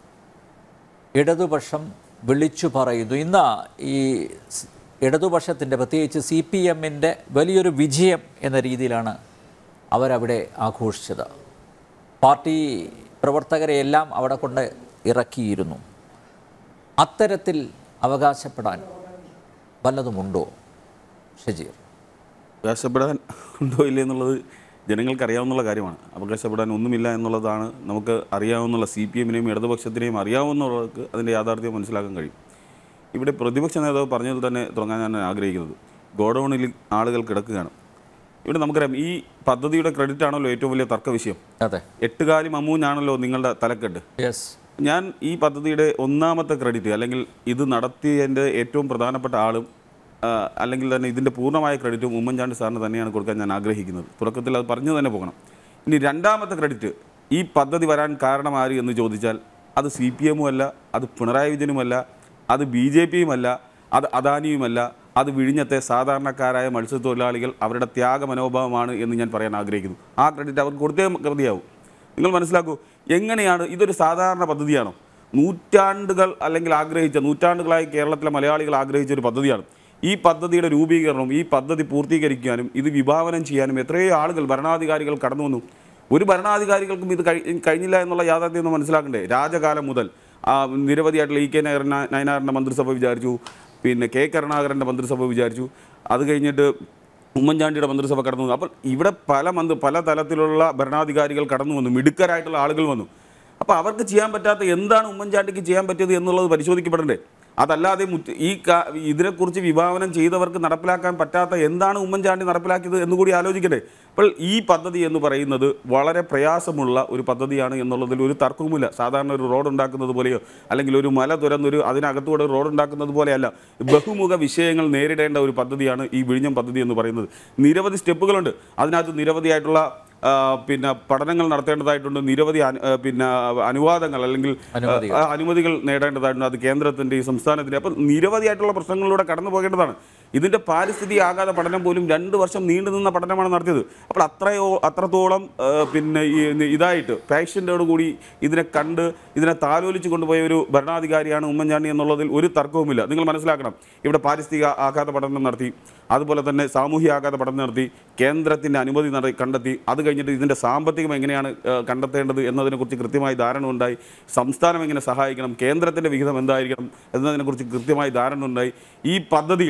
ഇടതുപക്ഷം വിളിച്ചു പറയുന്നു ഇന്ന് ഈ സ് ഇടതുപക്ഷത്തിൻ്റെ പ്രത്യേകിച്ച് സി പി എമ്മിൻ്റെ വലിയൊരു വിജയം എന്ന രീതിയിലാണ് അവരവിടെ ആഘോഷിച്ചത് പാർട്ടി പ്രവർത്തകരെ എല്ലാം അവിടെ കൊണ്ട് ഇറക്കിയിരുന്നു അത്തരത്തിൽ അവകാശപ്പെടാൻ വല്ലതുമുണ്ടോ ഷജീർ അവകാശപ്പെടാൻ ഉണ്ടോ ഇല്ലേ എന്നുള്ളത് ജനങ്ങൾക്ക് അറിയാവുന്ന കാര്യമാണ് അവകാശപ്പെടാൻ ഒന്നുമില്ല എന്നുള്ളതാണ് നമുക്ക് അറിയാവുന്ന സി പി എമ്മിനെയും ഇടതുപക്ഷത്തിനെയും അറിയാവുന്നവർക്ക് അതിൻ്റെ യാഥാർത്ഥ്യം മനസ്സിലാക്കാൻ കഴിയും ഇവിടെ പ്രതിപക്ഷ നേതാവ് പറഞ്ഞതിൽ തന്നെ തുടങ്ങാൻ ഞാൻ ആഗ്രഹിക്കുന്നത് ഗോഡൗണിൽ ആളുകൾ കിടക്കുകയാണ് ഇവിടെ നമുക്കറിയാം ഈ പദ്ധതിയുടെ ക്രെഡിറ്റ് ആണല്ലോ ഏറ്റവും വലിയ തർക്ക വിഷയം അതെ എട്ടുകാലി മമ്മൂഞ്ഞാണല്ലോ നിങ്ങളുടെ തലക്കെട്ട് യെസ് ഞാൻ ഈ പദ്ധതിയുടെ ഒന്നാമത്തെ ക്രെഡിറ്റ് അല്ലെങ്കിൽ ഇത് നടത്തിയതിൻ്റെ ഏറ്റവും പ്രധാനപ്പെട്ട ആളും ആ, അല്ലെങ്കിൽ തന്നെ ഇതിൻ്റെ പൂർണ്ണമായ ക്രെഡിറ്റും ഉമ്മൻചാണ്ടി സാറിന് തന്നെയാണ് കൊടുക്കാൻ ഞാൻ ആഗ്രഹിക്കുന്നത് തുടക്കത്തിൽ അത് പറഞ്ഞു തന്നെ പോകണം ഇനി രണ്ടാമത്തെ ക്രെഡിറ്റ് ഈ പദ്ധതി വരാൻ കാരണം ആര് എന്ന് ചോദിച്ചാൽ അത് സി പി എമ്മും അല്ല അത് പിണറായി വിജയനുമല്ല അത് ബി ജെ പിയുമല്ല അത് അദാനിയുമല്ല അത് വിഴിഞ്ഞത്തെ സാധാരണക്കാരായ മത്സ്യത്തൊഴിലാളികൾ അവരുടെ ത്യാഗ മനോഭാവമാണ് എന്ന് ഞാൻ പറയാൻ ആഗ്രഹിക്കുന്നു ആ ക്രെഡിറ്റ് അവർക്ക് കൊടുത്തേ മതിയാവും നിങ്ങൾ മനസ്സിലാക്കൂ എങ്ങനെയാണ് ഇതൊരു സാധാരണ പദ്ധതിയാണോ നൂറ്റാണ്ടുകൾ അല്ലെങ്കിൽ ആഗ്രഹിച്ച നൂറ്റാണ്ടുകളായി കേരളത്തിലെ മലയാളികൾ ആഗ്രഹിച്ച ഒരു പദ്ധതിയാണ് ഈ പദ്ധതിയുടെ രൂപീകരണവും ഈ പദ്ധതി പൂർത്തീകരിക്കാനും ഇത് വിഭാവനം ചെയ്യാനും എത്രയോ ആളുകൾ ഭരണാധികാരികൾ കടന്നു വന്നു ഒരു ഭരണാധികാരികൾക്കും ഇത് കഴി കഴിഞ്ഞില്ല എന്നുള്ള യാഥാർത്ഥ്യം ഒന്ന് മനസ്സിലാക്കണ്ടേ രാജകാലം മുതൽ ആ, നിരവധിയായിട്ടുള്ള ഇ കെ നയന നയനാറിൻ്റെ മന്ത്രിസഭ വിചാരിച്ചു പിന്നെ കെ കരുണാകരൻ്റെ മന്ത്രിസഭ വിചാരിച്ചു അത് കഴിഞ്ഞിട്ട് ഉമ്മൻചാണ്ടിയുടെ മന്ത്രിസഭ കടന്നു വന്നു അപ്പോൾ ഇവിടെ പല മന്ത്രി പല തലത്തിലുള്ള ഭരണാധികാരികൾ കടന്നു വന്നു മിടുക്കരായിട്ടുള്ള ആളുകൾ വന്നു അപ്പോൾ അവർക്ക് ചെയ്യാൻ പറ്റാത്ത എന്താണ് ഉമ്മൻചാണ്ടിക്ക് ചെയ്യാൻ പറ്റിയത് എന്നുള്ളത് പരിശോധിക്കപ്പെടണ്ടേ അതല്ലാതെ മുറ്റ് ഈ കാ- ഇതിനെക്കുറിച്ച് വിഭാവനം ചെയ്തവർക്ക് നടപ്പിലാക്കാൻ പറ്റാത്ത എന്താണ് ഉമ്മൻചാണ്ടി നടപ്പിലാക്കിയത് എന്നുകൂടി ആലോചിക്കട്ടെ അപ്പോൾ ഈ പദ്ധതി എന്ന് പറയുന്നത് വളരെ പ്രയാസമുള്ള ഒരു പദ്ധതിയാണ് എന്നുള്ളതിൽ ഒരു തർക്കവുമില്ല സാധാരണ ഒരു റോഡ് ഉണ്ടാക്കുന്നത് പോലെയോ അല്ലെങ്കിൽ ഒരു മല തുരന്നൊരു അതിനകത്തൂടെ ഒരു റോഡ് ഉണ്ടാക്കുന്നത് പോലെയല്ല ബഹുമുഖ വിഷയങ്ങൾ നേരിടേണ്ട ഒരു പദ്ധതിയാണ് ഈ വിഴിഞ്ഞം പദ്ധതി എന്ന് പറയുന്നത് നിരവധി സ്റ്റെപ്പുകളുണ്ട് അതിനകത്ത് നിരവധിയായിട്ടുള്ള ആ, പിന്നെ പഠനങ്ങൾ നടത്തേണ്ടതായിട്ടുണ്ട് നിരവധി അനു- ആ, പിന്നെ അനുവാദങ്ങൾ അല്ലെങ്കിൽ അനുമതികൾ. ആ, അനുമതികൾ നേടേണ്ടതായിട്ടുണ്ട് അത് കേന്ദ്രത്തിൻ്റെയും സംസ്ഥാനത്തിൻ്റെ അപ്പം നിരവധിയായിട്ടുള്ള പ്രശ്നങ്ങളിലൂടെ കടന്നു പോകേണ്ടതാണ് ഇതിൻ്റെ പാരിസ്ഥിതിക ആഘാത പഠനം പോലും രണ്ട് വർഷം നീണ്ടു നിന്ന പഠനമാണ് നടത്തിയത് അപ്പോൾ അത്രയോ അത്രത്തോളം ആ, പിന്നെ ഈ ഇതായിട്ട് പാഷൻ്റോട് കൂടി ഇതിനെ കണ്ട് ഇതിനെ താലോലിച്ച് കൊണ്ടുപോയ ഒരു ഭരണാധികാരിയാണ് ഉമ്മൻചാണ്ടി എന്നുള്ളതിൽ ഒരു തർക്കവുമില്ല നിങ്ങൾ മനസ്സിലാക്കണം ഇവിടെ പാരിസ്ഥിതിക ആഘാത പഠനം നടത്തി അതുപോലെ തന്നെ സാമൂഹ്യ ആഘാത പഠനം നടത്തി കേന്ദ്രത്തിൻ്റെ അനുമതി നട കണ്ടെത്തി അത് കഴിഞ്ഞിട്ട് ഇതിൻ്റെ സാമ്പത്തികം എങ്ങനെയാണ് ആ, കണ്ടെത്തേണ്ടത് എന്നതിനെക്കുറിച്ച് കൃത്യമായി ധാരണ ഉണ്ടായി സംസ്ഥാനം എങ്ങനെ സഹായിക്കണം കേന്ദ്രത്തിൻ്റെ വിഹിതം എന്തായിരിക്കണം എന്നതിനെക്കുറിച്ച് കൃത്യമായി ധാരണ ഉണ്ടായി ഈ പദ്ധതിയിൽ നമുക്കൊരു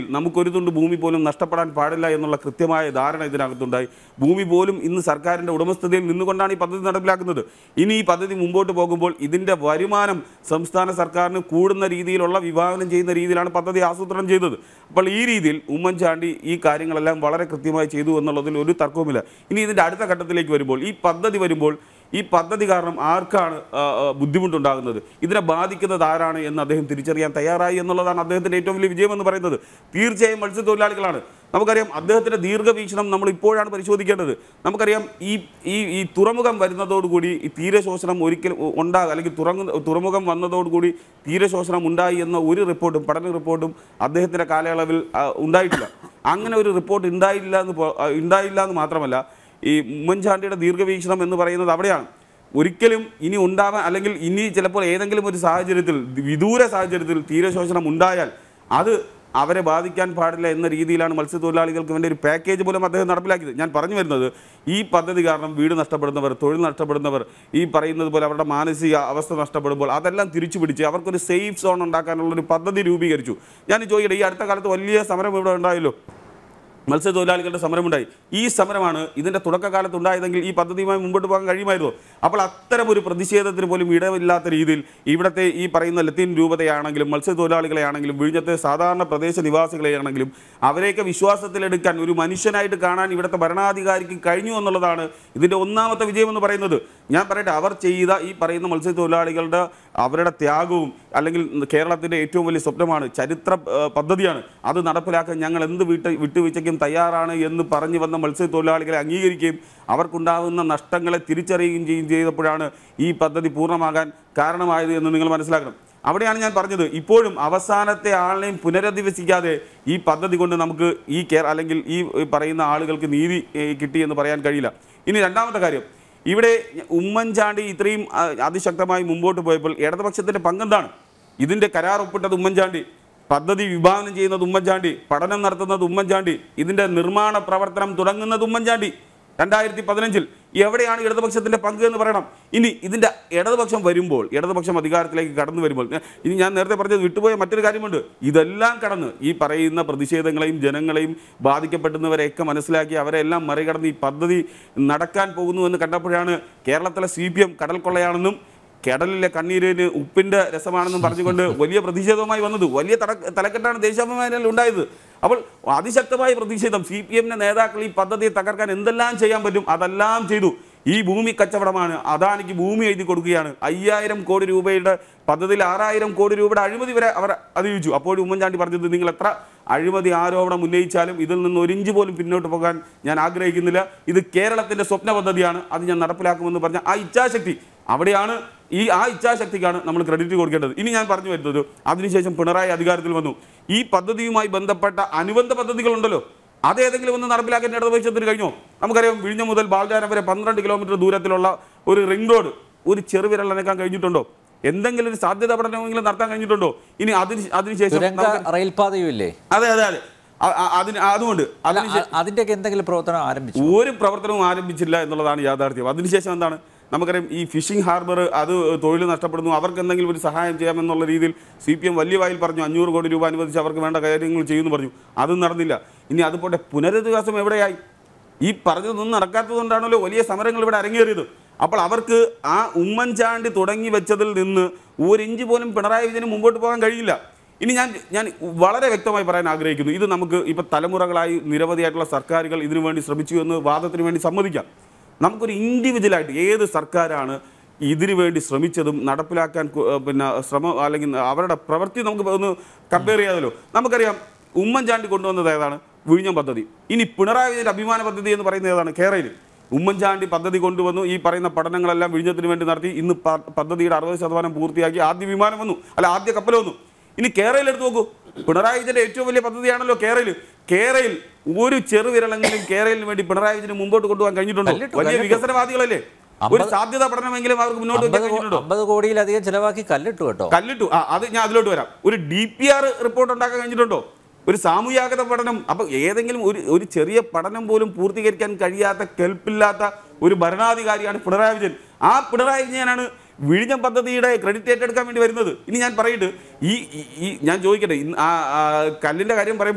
ഒരു തുണ്ട് ഭൂമി പോലും നഷ്ടപ്പെടാൻ പാടില്ല എന്നുള്ള കൃത്യമായ ധാരണ ഇതിനകത്തുണ്ടായി ഭൂമി പോലും ഇന്ന് സർക്കാരിൻ്റെ ഉടമസ്ഥതയിൽ നിന്നുകൊണ്ടാണ് ഈ പദ്ധതി നടപ്പിലാക്കുന്നത് ഇനി ഈ പദ്ധതി മുമ്പോട്ട് പോകുമ്പോൾ ഇതിൻ്റെ വരുമാനം സംസ്ഥാന സർക്കാരിന് കൂടുന്ന രീതിയിലുള്ള വിഭാവനം ചെയ്യുന്ന രീതിയിലാണ് പദ്ധതി ആസൂത്രണം ചെയ്തത് അപ്പോൾ ഈ രീതിയിൽ ഉമ്മൻചാണ്ടി ഈ കാര്യങ്ങളെല്ലാം വളരെ കൃത്യമായി ചെയ്തു എന്നുള്ളതിൽ ഒരു തർക്കവുമില്ല ഇനി ഇതിൻ്റെ അടുത്ത ഘട്ടത്തിലേക്ക് വരുമ്പോൾ ഈ പദ്ധതി വരുമ്പോൾ ഈ പദ്ധതി കാരണം ആർക്കാണ് ആ, ആ, ബുദ്ധിമുട്ടുണ്ടാകുന്നത് ഇതിനെ ബാധിക്കുന്നത് ആരാണ് എന്ന് അദ്ദേഹം തിരിച്ചറിയാൻ തയ്യാറായി എന്നുള്ളതാണ് അദ്ദേഹത്തിൻ്റെ ഏറ്റവും വലിയ വിജയം എന്ന് പറയുന്നത് തീർച്ചയായും മത്സ്യത്തൊഴിലാളികളാണ് നമുക്കറിയാം അദ്ദേഹത്തിൻ്റെ ദീർഘവീക്ഷണം നമ്മൾ ഇപ്പോഴാണ് പരിശോധിക്കേണ്ടത് നമുക്കറിയാം ഈ ഈ ഈ തുറമുഖം വരുന്നതോടുകൂടി ഈ തീരശോഷണം ഒരിക്കലും ഉണ്ടാകുക അല്ലെങ്കിൽ തുറങ്ങുന്ന തുറമുഖം വന്നതോടുകൂടി തീരശോഷണം ഉണ്ടായി എന്ന ഒരു റിപ്പോർട്ടും പഠന റിപ്പോർട്ടും അദ്ദേഹത്തിൻ്റെ കാലയളവിൽ ആ, ഉണ്ടായിട്ടില്ല അങ്ങനെ ഒരു റിപ്പോർട്ട് ഉണ്ടായില്ല എന്ന് പോ- ആ, ഉണ്ടായില്ല എന്ന് മാത്രമല്ല ഈ ഉമ്മൻചാണ്ടിയുടെ ദീർഘവീക്ഷണം എന്ന് പറയുന്നത് അവിടെയാണ് ഒരിക്കലും ഇനി ഉണ്ടാവാൻ അല്ലെങ്കിൽ ഇനി ചിലപ്പോൾ ഏതെങ്കിലും ഒരു സാഹചര്യത്തിൽ വിദൂര സാഹചര്യത്തിൽ തീരശോഷണം ഉണ്ടായാൽ അത് അവരെ ബാധിക്കാൻ പാടില്ല എന്ന രീതിയിലാണ് മത്സ്യത്തൊഴിലാളികൾക്ക് വേണ്ടി ഒരു പാക്കേജ് പോലും അദ്ദേഹം നടപ്പിലാക്കിയത് ഞാൻ പറഞ്ഞു വരുന്നത് ഈ പദ്ധതി കാരണം വീട് നഷ്ടപ്പെടുന്നവർ തൊഴിൽ നഷ്ടപ്പെടുന്നവർ ഈ പറയുന്നത് പോലെ അവരുടെ മാനസിക അവസ്ഥ നഷ്ടപ്പെടുമ്പോൾ അതെല്ലാം തിരിച്ചു പിടിച്ച് അവർക്കൊരു സേഫ് സോൺ ഉണ്ടാക്കാനുള്ള ഒരു പദ്ധതി രൂപീകരിച്ചു ഞാൻ ചോദിക്കട്ടെ ഈ അടുത്ത കാലത്ത് വലിയ സമരം ഇവിടെ ഉണ്ടായല്ലോ മത്സ്യത്തൊഴിലാളികളുടെ സമരമുണ്ടായി ഈ സമരമാണ് ഇതിൻ്റെ തുടക്കകാലത്ത് ഉണ്ടായതെങ്കിൽ ഈ പദ്ധതിയുമായി മുമ്പോട്ട് പോകാൻ കഴിയുമായിരുന്നു അപ്പോൾ അത്തരം ഒരു പ്രതിഷേധത്തിന് പോലും ഇടമില്ലാത്ത രീതിയിൽ ഇവിടുത്തെ ഈ പറയുന്ന ലത്തീൻ രൂപതയാണെങ്കിലും മത്സ്യത്തൊഴിലാളികളെ ആണെങ്കിലും വിഴിഞ്ഞത്തെ സാധാരണ പ്രദേശ നിവാസികളെയാണെങ്കിലും അവരെയൊക്കെ വിശ്വാസത്തിലെടുക്കാൻ ഒരു മനുഷ്യനായിട്ട് കാണാൻ ഇവിടുത്തെ ഭരണാധികാരിക്ക് കഴിഞ്ഞു എന്നുള്ളതാണ് ഇതിൻ്റെ ഒന്നാമത്തെ വിജയം എന്ന് പറയുന്നത് ഞാൻ പറയട്ടെ അവർ ചെയ്ത ഈ പറയുന്ന മത്സ്യത്തൊഴിലാളികളുടെ അവരുടെ ത്യാഗവും അല്ലെങ്കിൽ കേരളത്തിൻ്റെ ഏറ്റവും വലിയ സ്വപ്നമാണ് ചരിത്ര ആ, പദ്ധതിയാണ് അത് നടപ്പിലാക്കാൻ ഞങ്ങൾ എന്ത് വിട്ട് വിട്ടുവീഴ്ചയ്ക്കും തയ്യാറാണ് എന്ന് പറഞ്ഞു വന്ന മത്സ്യത്തൊഴിലാളികളെ അംഗീകരിക്കുകയും അവർക്കുണ്ടാകുന്ന നഷ്ടങ്ങളെ തിരിച്ചറിയുകയും ചെയ്യും ചെയ്തപ്പോഴാണ് ഈ പദ്ധതി പൂർണ്ണമാകാൻ കാരണമായത് എന്ന് നിങ്ങൾ മനസ്സിലാക്കണം അവിടെയാണ് ഞാൻ പറഞ്ഞത് ഇപ്പോഴും അവസാനത്തെ ആളിനെയും പുനരധിവസിക്കാതെ ഈ പദ്ധതി കൊണ്ട് നമുക്ക് ഈ കേര അല്ലെങ്കിൽ ഈ പറയുന്ന ആളുകൾക്ക് നീതി ഏ, കിട്ടി എന്ന് പറയാൻ കഴിയില്ല ഇനി രണ്ടാമത്തെ കാര്യം ഇവിടെ ഉമ്മൻചാണ്ടി ഇത്രയും ആ, അതിശക്തമായി മുമ്പോട്ട് പോയപ്പോൾ ഇടതുപക്ഷത്തിൻ്റെ പങ്കെന്താണ് ഇതിൻ്റെ കരാർ ഒപ്പിട്ടത് ഉമ്മൻചാണ്ടി പദ്ധതി വിഭാവനം ചെയ്യുന്നത് ഉമ്മൻചാണ്ടി പഠനം നടത്തുന്നത് ഉമ്മൻചാണ്ടി ഇതിൻ്റെ നിർമ്മാണ പ്രവർത്തനം തുടങ്ങുന്നത് ഉമ്മൻചാണ്ടി രണ്ടായിരത്തി പതിനഞ്ചിൽ എവിടെയാണ് ഇടതുപക്ഷത്തിൻ്റെ പങ്ക് എന്ന് പറയണം ഇനി ഇതിൻ്റെ ഇടതുപക്ഷം വരുമ്പോൾ ഇടതുപക്ഷം അധികാരത്തിലേക്ക് കടന്നു വരുമ്പോൾ ഞാൻ- ഇനി ഞാൻ നേരത്തെ പറഞ്ഞത് വിട്ടുപോയ മറ്റൊരു കാര്യമുണ്ട് ഇതെല്ലാം കടന്ന് ഈ പറയുന്ന പ്രതിഷേധങ്ങളെയും ജനങ്ങളെയും ബാധിക്കപ്പെടുന്നവരെയൊക്കെ മനസ്സിലാക്കി അവരെല്ലാം മറികടന്ന് ഈ പദ്ധതി നടക്കാൻ പോകുന്നു എന്ന് കണ്ടപ്പോഴാണ് കേരളത്തിലെ സി പി എം കടൽ കൊള്ളയാണെന്നും കടലിലെ കണ്ണീരിന് ഉപ്പിന്റെ രസമാണെന്നും പറഞ്ഞുകൊണ്ട് വലിയ പ്രതിഷേധവുമായി വന്നത് വലിയ തട തലക്കെട്ടാണ് ദേശാഭിമാനിയിൽ ഉണ്ടായത് അപ്പോൾ അതിശക്തമായ പ്രതിഷേധം സി പി എമ്മിന്റെ നേതാക്കൾ ഈ പദ്ധതിയെ തകർക്കാൻ എന്തെല്ലാം ചെയ്യാൻ പറ്റും അതെല്ലാം ചെയ്തു ഈ ഭൂമി കച്ചവടമാണ് അദാനിക്ക് ഭൂമി എഴുതി കൊടുക്കുകയാണ് അയ്യായിരം കോടി രൂപയുടെ പദ്ധതിയിൽ ആറായിരം കോടി രൂപയുടെ അഴിമതി വരെ അവർ അറിയിച്ചു അപ്പോഴും ഉമ്മൻചാണ്ടി പറഞ്ഞത് നിങ്ങൾ എത്ര അഴിമതി ആരോപണം ഉന്നയിച്ചാലും ഇതിൽ നിന്ന് ഒരു ഇഞ്ച് പോലും പിന്നോട്ട് പോകാൻ ഞാൻ ആഗ്രഹിക്കുന്നില്ല ഇത് കേരളത്തിന്റെ സ്വപ്ന പദ്ധതിയാണ് അത് ഞാൻ നടപ്പിലാക്കുമെന്ന് പറഞ്ഞ ആ ഇച്ഛാശക്തി അവിടെയാണ് ഈ ആ ഇച്ഛാശക്തിക്കാണ് നമ്മൾ ക്രെഡിറ്റ് കൊടുക്കേണ്ടത് ഇനി ഞാൻ പറഞ്ഞു വരുന്നത് അതിനുശേഷം പിണറായി അധികാരത്തിൽ വന്നു ഈ പദ്ധതിയുമായി ബന്ധപ്പെട്ട അനുബന്ധ പദ്ധതികളുണ്ടല്ലോ അതേതെങ്കിലും ഒന്ന് നടപ്പിലാക്കാൻ ഇടതുപക്ഷത്തിന് കഴിഞ്ഞോ നമുക്കറിയാം വിഴിഞ്ഞം മുതൽ ബാൽജാനം വരെ പന്ത്രണ്ട് കിലോമീറ്റർ ദൂരത്തിലുള്ള ഒരു റിംഗ് റോഡ് ഒരു ചെറുവിരൽ അനക്കാൻ കഴിഞ്ഞിട്ടുണ്ടോ എന്തെങ്കിലും ഒരു സാധ്യത പഠനമെങ്കിലും നടത്താൻ കഴിഞ്ഞിട്ടുണ്ടോ ഇനി അതിന് അതിനുശേഷം തുരങ്ക നമുക്ക് റെയിൽപാതയും ഇല്ലേ അതെ അതെ അതെ അ- അ- അതിന് അതുകൊണ്ട് അല്ല അതിന് അ- അതിന്റെയൊക്കെ എന്തെങ്കിലും പ്രവർത്തനം ആരംഭിച്ചു ഒരു പ്രവർത്തനവും ആരംഭിച്ചില്ല എന്നുള്ളതാണ് യാഥാർത്ഥ്യം അതിനുശേഷം എന്താണ് നമുക്കറിയാം ഈ ഫിഷിംഗ് ഹാർബർ അത് തൊഴിൽ നഷ്ടപ്പെടുന്നു അവർക്ക് എന്തെങ്കിലും ഒരു സഹായം ചെയ്യാമെന്നുള്ള രീതിയിൽ സി പി എം വലിയ വായിൽ പറഞ്ഞു അഞ്ഞൂറ് കോടി രൂപ അനുവദിച്ച് അവർക്ക് വേണ്ട കാര്യങ്ങൾ ചെയ്യുമെന്ന് പറഞ്ഞു അതും നടന്നില്ല ഇനി അതുപോലെ പുനരധിവാസം എവിടെയായി ഈ പറഞ്ഞതൊന്നും നടക്കാത്തതുകൊണ്ടാണല്ലോ വലിയ സമരങ്ങൾ ഇവിടെ അരങ്ങേറിയത് അപ്പോൾ അവർക്ക് ആ ഉമ്മൻചാണ്ടി തുടങ്ങി വെച്ചതിൽ നിന്ന് ഒരു ഇഞ്ച് പോലും പിണറായി വിജയന് മുമ്പോട്ട് പോകാൻ കഴിയില്ല ഇനി ഞാൻ ഞാൻ വളരെ വ്യക്തമായി പറയാൻ ആഗ്രഹിക്കുന്നു ഇത് നമുക്ക് ഇപ്പോൾ തലമുറകളായി നിരവധിയായിട്ടുള്ള സർക്കാരുകൾ ഇതിനു വേണ്ടി ശ്രമിച്ചു എന്ന് വാദത്തിന് വേണ്ടി സമ്മതിക്കാം നമുക്കൊരു ഇൻഡിവിജ്വലായിട്ട് ഏത് സർക്കാരാണ് ഇതിനു വേണ്ടി ശ്രമിച്ചതും നടപ്പിലാക്കാൻ കു- ഏഹ് പിന്നെ ശ്രമം അല്ലെങ്കിൽ അവരുടെ പ്രവൃത്തി നമുക്ക് ഒന്ന് കമ്പയർ ചെയ്യാമല്ലോ നമുക്കറിയാം ഉമ്മൻചാണ്ടി കൊണ്ടുവന്നത് ഏതാണ് വിഴിഞ്ഞം പദ്ധതി ഇനി പിണറായി വിജയൻ്റെ അഭിമാന പദ്ധതി എന്ന് പറയുന്നത് ഏതാണ് കേരളയിൽ ഉമ്മൻചാണ്ടി പദ്ധതി കൊണ്ടുവന്നു ഈ പറയുന്ന പഠനങ്ങളെല്ലാം വിഴിഞ്ഞത്തിന് വേണ്ടി നടത്തി ഇന്ന് പ- പദ്ധതിയുടെ അറുപത് ശതമാനം പൂർത്തിയാക്കി ആദ്യ വിമാനം വന്നു അല്ല ആദ്യ കപ്പൽ വന്നു ഇനി കേരളയിൽ എടുത്ത് നോക്കൂ പിണറായി വിജയന്റെ ഏറ്റവും വലിയ പദ്ധതിയാണല്ലോ കേരളയിൽ കേരളയിൽ ഒരു ചെറുവിരലെങ്കിലും കേരളത്തിന് വേണ്ടി പിണറായി വിജയന് മുമ്പോട്ട് കൊണ്ടുപോകാൻ കഴിഞ്ഞിട്ടുണ്ടോ കല്ലിട്ടു, വലിയ കല്ലിട്ടു. വികസനവാദികളല്ലേ ഒരു അമ്പത് സാധ്യത പഠനമെങ്കിലും അവർക്ക് മുന്നോട്ട് അമ്പത് വെക്കാൻ കോ- കഴിഞ്ഞിട്ടുണ്ടോ അമ്പത് കോടിയിലധികം ചിലവാക്കി കല്ലിട്ടു കേട്ടോ കല്ലിട്ടു ആ അത് ഞാൻ അതിലോട്ട് വരാം ഒരു ഡി പി ആർ റിപ്പോർട്ട് ഉണ്ടാക്കാൻ കഴിഞ്ഞിട്ടുണ്ടോ ഒരു സാമൂഹികാഗത പഠനം അപ്പൊ ഏതെങ്കിലും ഒരു ഒരു ചെറിയ പഠനം പോലും പൂർത്തീകരിക്കാൻ കഴിയാത്ത കെൽപ്പില്ലാത്ത ഒരു ഭരണാധികാരിയാണ് പിണറായി വിജയൻ ആ പിണറായി വിജയനാണ് വിഴിഞ്ഞം പദ്ധതിയുടെ ക്രെഡിറ്റ് ഏറ്റെടുക്കാൻ വേണ്ടി വരുന്നത് ഇനി ഞാൻ പറയട്ടെ ഈ ഈ- ഈ ഞാൻ ചോദിക്കട്ടെ ഇന്ന് ആ ആ കല്ലിന്റെ കാര്യം പറയുമ്പോൾ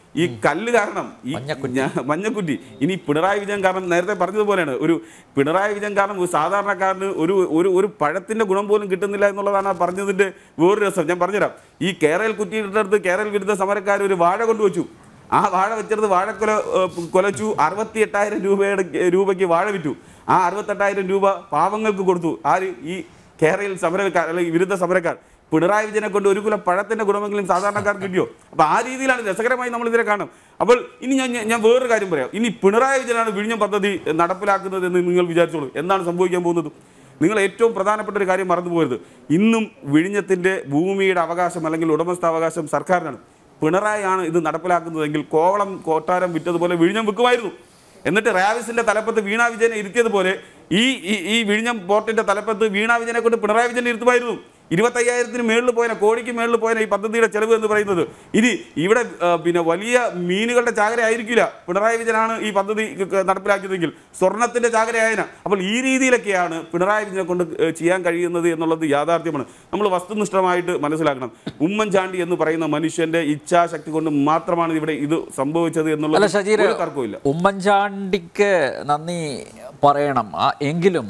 ഈ കല്ല് കാരണം ഈ ഞാ- മഞ്ഞക്കുറ്റി ഇനി പിണറായി വിജയൻ കാരണം നേരത്തെ പറഞ്ഞതുപോലെയാണ് ഒരു പിണറായി വിജയൻ കാരണം ഒരു സാധാരണക്കാരന് ഒരു ഒരു ഒരു പഴത്തിന്റെ ഗുണം പോലും കിട്ടുന്നില്ല എന്നുള്ളതാണ് ആ പറഞ്ഞതിന്റെ വേറൊരു രസം ഞാൻ പറഞ്ഞുതരാം ഈ കേരള കുറ്റിയിട്ടടുത്ത് കേരള വിരുദ്ധ സമരക്കാർ ഒരു വാഴ കൊണ്ടുവച്ചു ആ വാഴ വെച്ചെടുത്ത് വാഴക്കൊല ഏഹ്, കൊലച്ചു അറുപത്തി എട്ടായിരം രൂപയുടെ രൂപയ്ക്ക് വാഴ വിറ്റു ആ അറുപത്തെട്ടായിരം രൂപ പാവങ്ങൾക്ക് കൊടുത്തു ആര് ഈ കേരളയിൽ സമരക്കാർ അല്ലെങ്കിൽ വിരുദ്ധ സമരക്കാർ പിണറായി വിജയനെ കൊണ്ട് ഒരു കുലം പഴത്തിന്റെ ഗുണമെങ്കിലും സാധാരണക്കാർക്ക് കിട്ടിയോ അപ്പൊ ആ രീതിയിലാണ് രസകരമായി നമ്മൾ ഇതിനെ കാണും അപ്പോൾ ഇനി ഞാൻ ഞാൻ- ഞാൻ വേറൊരു കാര്യം പറയാം ഇനി പിണറായി വിജയനാണ് വിഴിഞ്ഞം പദ്ധതി നടപ്പിലാക്കുന്നത് എന്ന് നിങ്ങൾ വിചാരിച്ചോളൂ എന്താണ് സംഭവിക്കാൻ പോകുന്നത് നിങ്ങൾ ഏറ്റവും പ്രധാനപ്പെട്ട ഒരു കാര്യം മറന്നു പോകരുത് ഇന്നും വിഴിഞ്ഞത്തിന്റെ ഭൂമിയുടെ അവകാശം അല്ലെങ്കിൽ ഉടമസ്ഥാവകാശം സർക്കാരിനാണ് പിണറായിയാണ് ഇത് നടപ്പിലാക്കുന്നതെങ്കിൽ കോവളം കോട്ടാരം വിറ്റതുപോലെ വിഴിഞ്ഞം വിൽക്കുമായിരുന്നു എന്നിട്ട് റാവിസിന്റെ തലപ്പത്ത് വീണ വിജയനെ ഇരുത്തിയതുപോലെ ഈ ഈ- ഈ വിഴിഞ്ഞം പോർട്ടിന്റെ തലപ്പത്ത് വീണ വിജയനെ കൊണ്ട് പിണറായി വിജയനെ ഇരുത്തുമായിരുന്നു ഇരുപത്തയ്യായിരത്തിന് മേളിൽ പോയന കോടിക്ക് മേളിൽ പോയന ഈ പദ്ധതിയുടെ ചെലവ് എന്ന് പറയുന്നത് ഇനി ഇവിടെ ആ, പിന്നെ വലിയ മീനുകളുടെ ചാകര ആയിരിക്കില്ല പിണറായി വിജയനാണ് ഈ പദ്ധതി ക- ക- നടപ്പിലാക്കിയതെങ്കിൽ സ്വർണത്തിന്റെ ചാകരയായന അപ്പോൾ ഈ രീതിയിലൊക്കെയാണ് പിണറായി വിജയനെ കൊണ്ട് ഏ, ചെയ്യാൻ കഴിയുന്നത് എന്നുള്ളത് യാഥാർത്ഥ്യമാണ് നമ്മൾ വസ്തുനിഷ്ഠമായിട്ട് മനസ്സിലാക്കണം ഉമ്മൻചാണ്ടി എന്ന് പറയുന്ന മനുഷ്യന്റെ ഇച്ഛാശക്തി കൊണ്ട് മാത്രമാണ് ഇവിടെ ഇത് സംഭവിച്ചത് അല്ല എന്നുള്ളത് ഷജീർ ഒരു തർക്കവും ഉമ്മൻചാണ്ടിക്ക് നന്ദി പറയണം ആ എങ്കിലും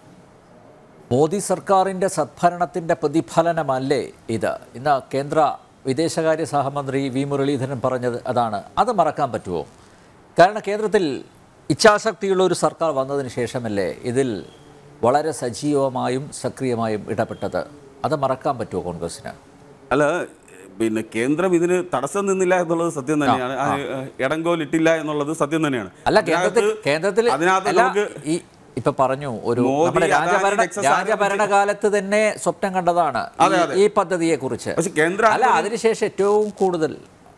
മോദി സർക്കാരിൻ്റെ സദ്ഭരണത്തിൻ്റെ പ്രതിഫലനമല്ലേ ഇത് ഇന്ന് കേന്ദ്ര വിദേശകാര്യ സഹമന്ത്രി വി മുരളീധരൻ പറഞ്ഞത് അതാണ് അത് മറക്കാൻ പറ്റുമോ കാരണം കേന്ദ്രത്തിൽ ഇച്ഛാശക്തിയുള്ള ഒരു സർക്കാർ വന്നതിന് ശേഷമല്ലേ ഇതിൽ വളരെ സജീവമായും സക്രിയമായും ഇടപെട്ടത് അത് മറക്കാൻ പറ്റുമോ കോൺഗ്രസിന് അല്ല പിന്നെ കേന്ദ്രം ഇതിന് തടസ്സം നിന്നില്ല എന്നുള്ളത് സത്യം തന്നെയാണ് ആ, ഇടങ്കോലിട്ടില്ല എന്നുള്ളത് സത്യം തന്നെയാണ് അല്ല കേന്ദ്രത്തിൽ അതിനകത്ത് കേന്ദ്രത്തിൽ അതിനകത്ത് അല്ല, നമുക്ക് ഈ ഇപ്പൊ പറഞ്ഞു ഒരു മോദി, നമ്മുടെ അദാനി, രാജഭരണ നെക്സസ് രാജഭരണകാലത്ത് തന്നെ സ്വപ്നം കണ്ടതാണ് ഈ- അതെ, അതെ. ഈ പദ്ധതിയെ കുറിച്ച് പക്ഷെ കേന്ദ്ര അല്ല അതിനുശേഷം ഏറ്റവും കൂടുതൽ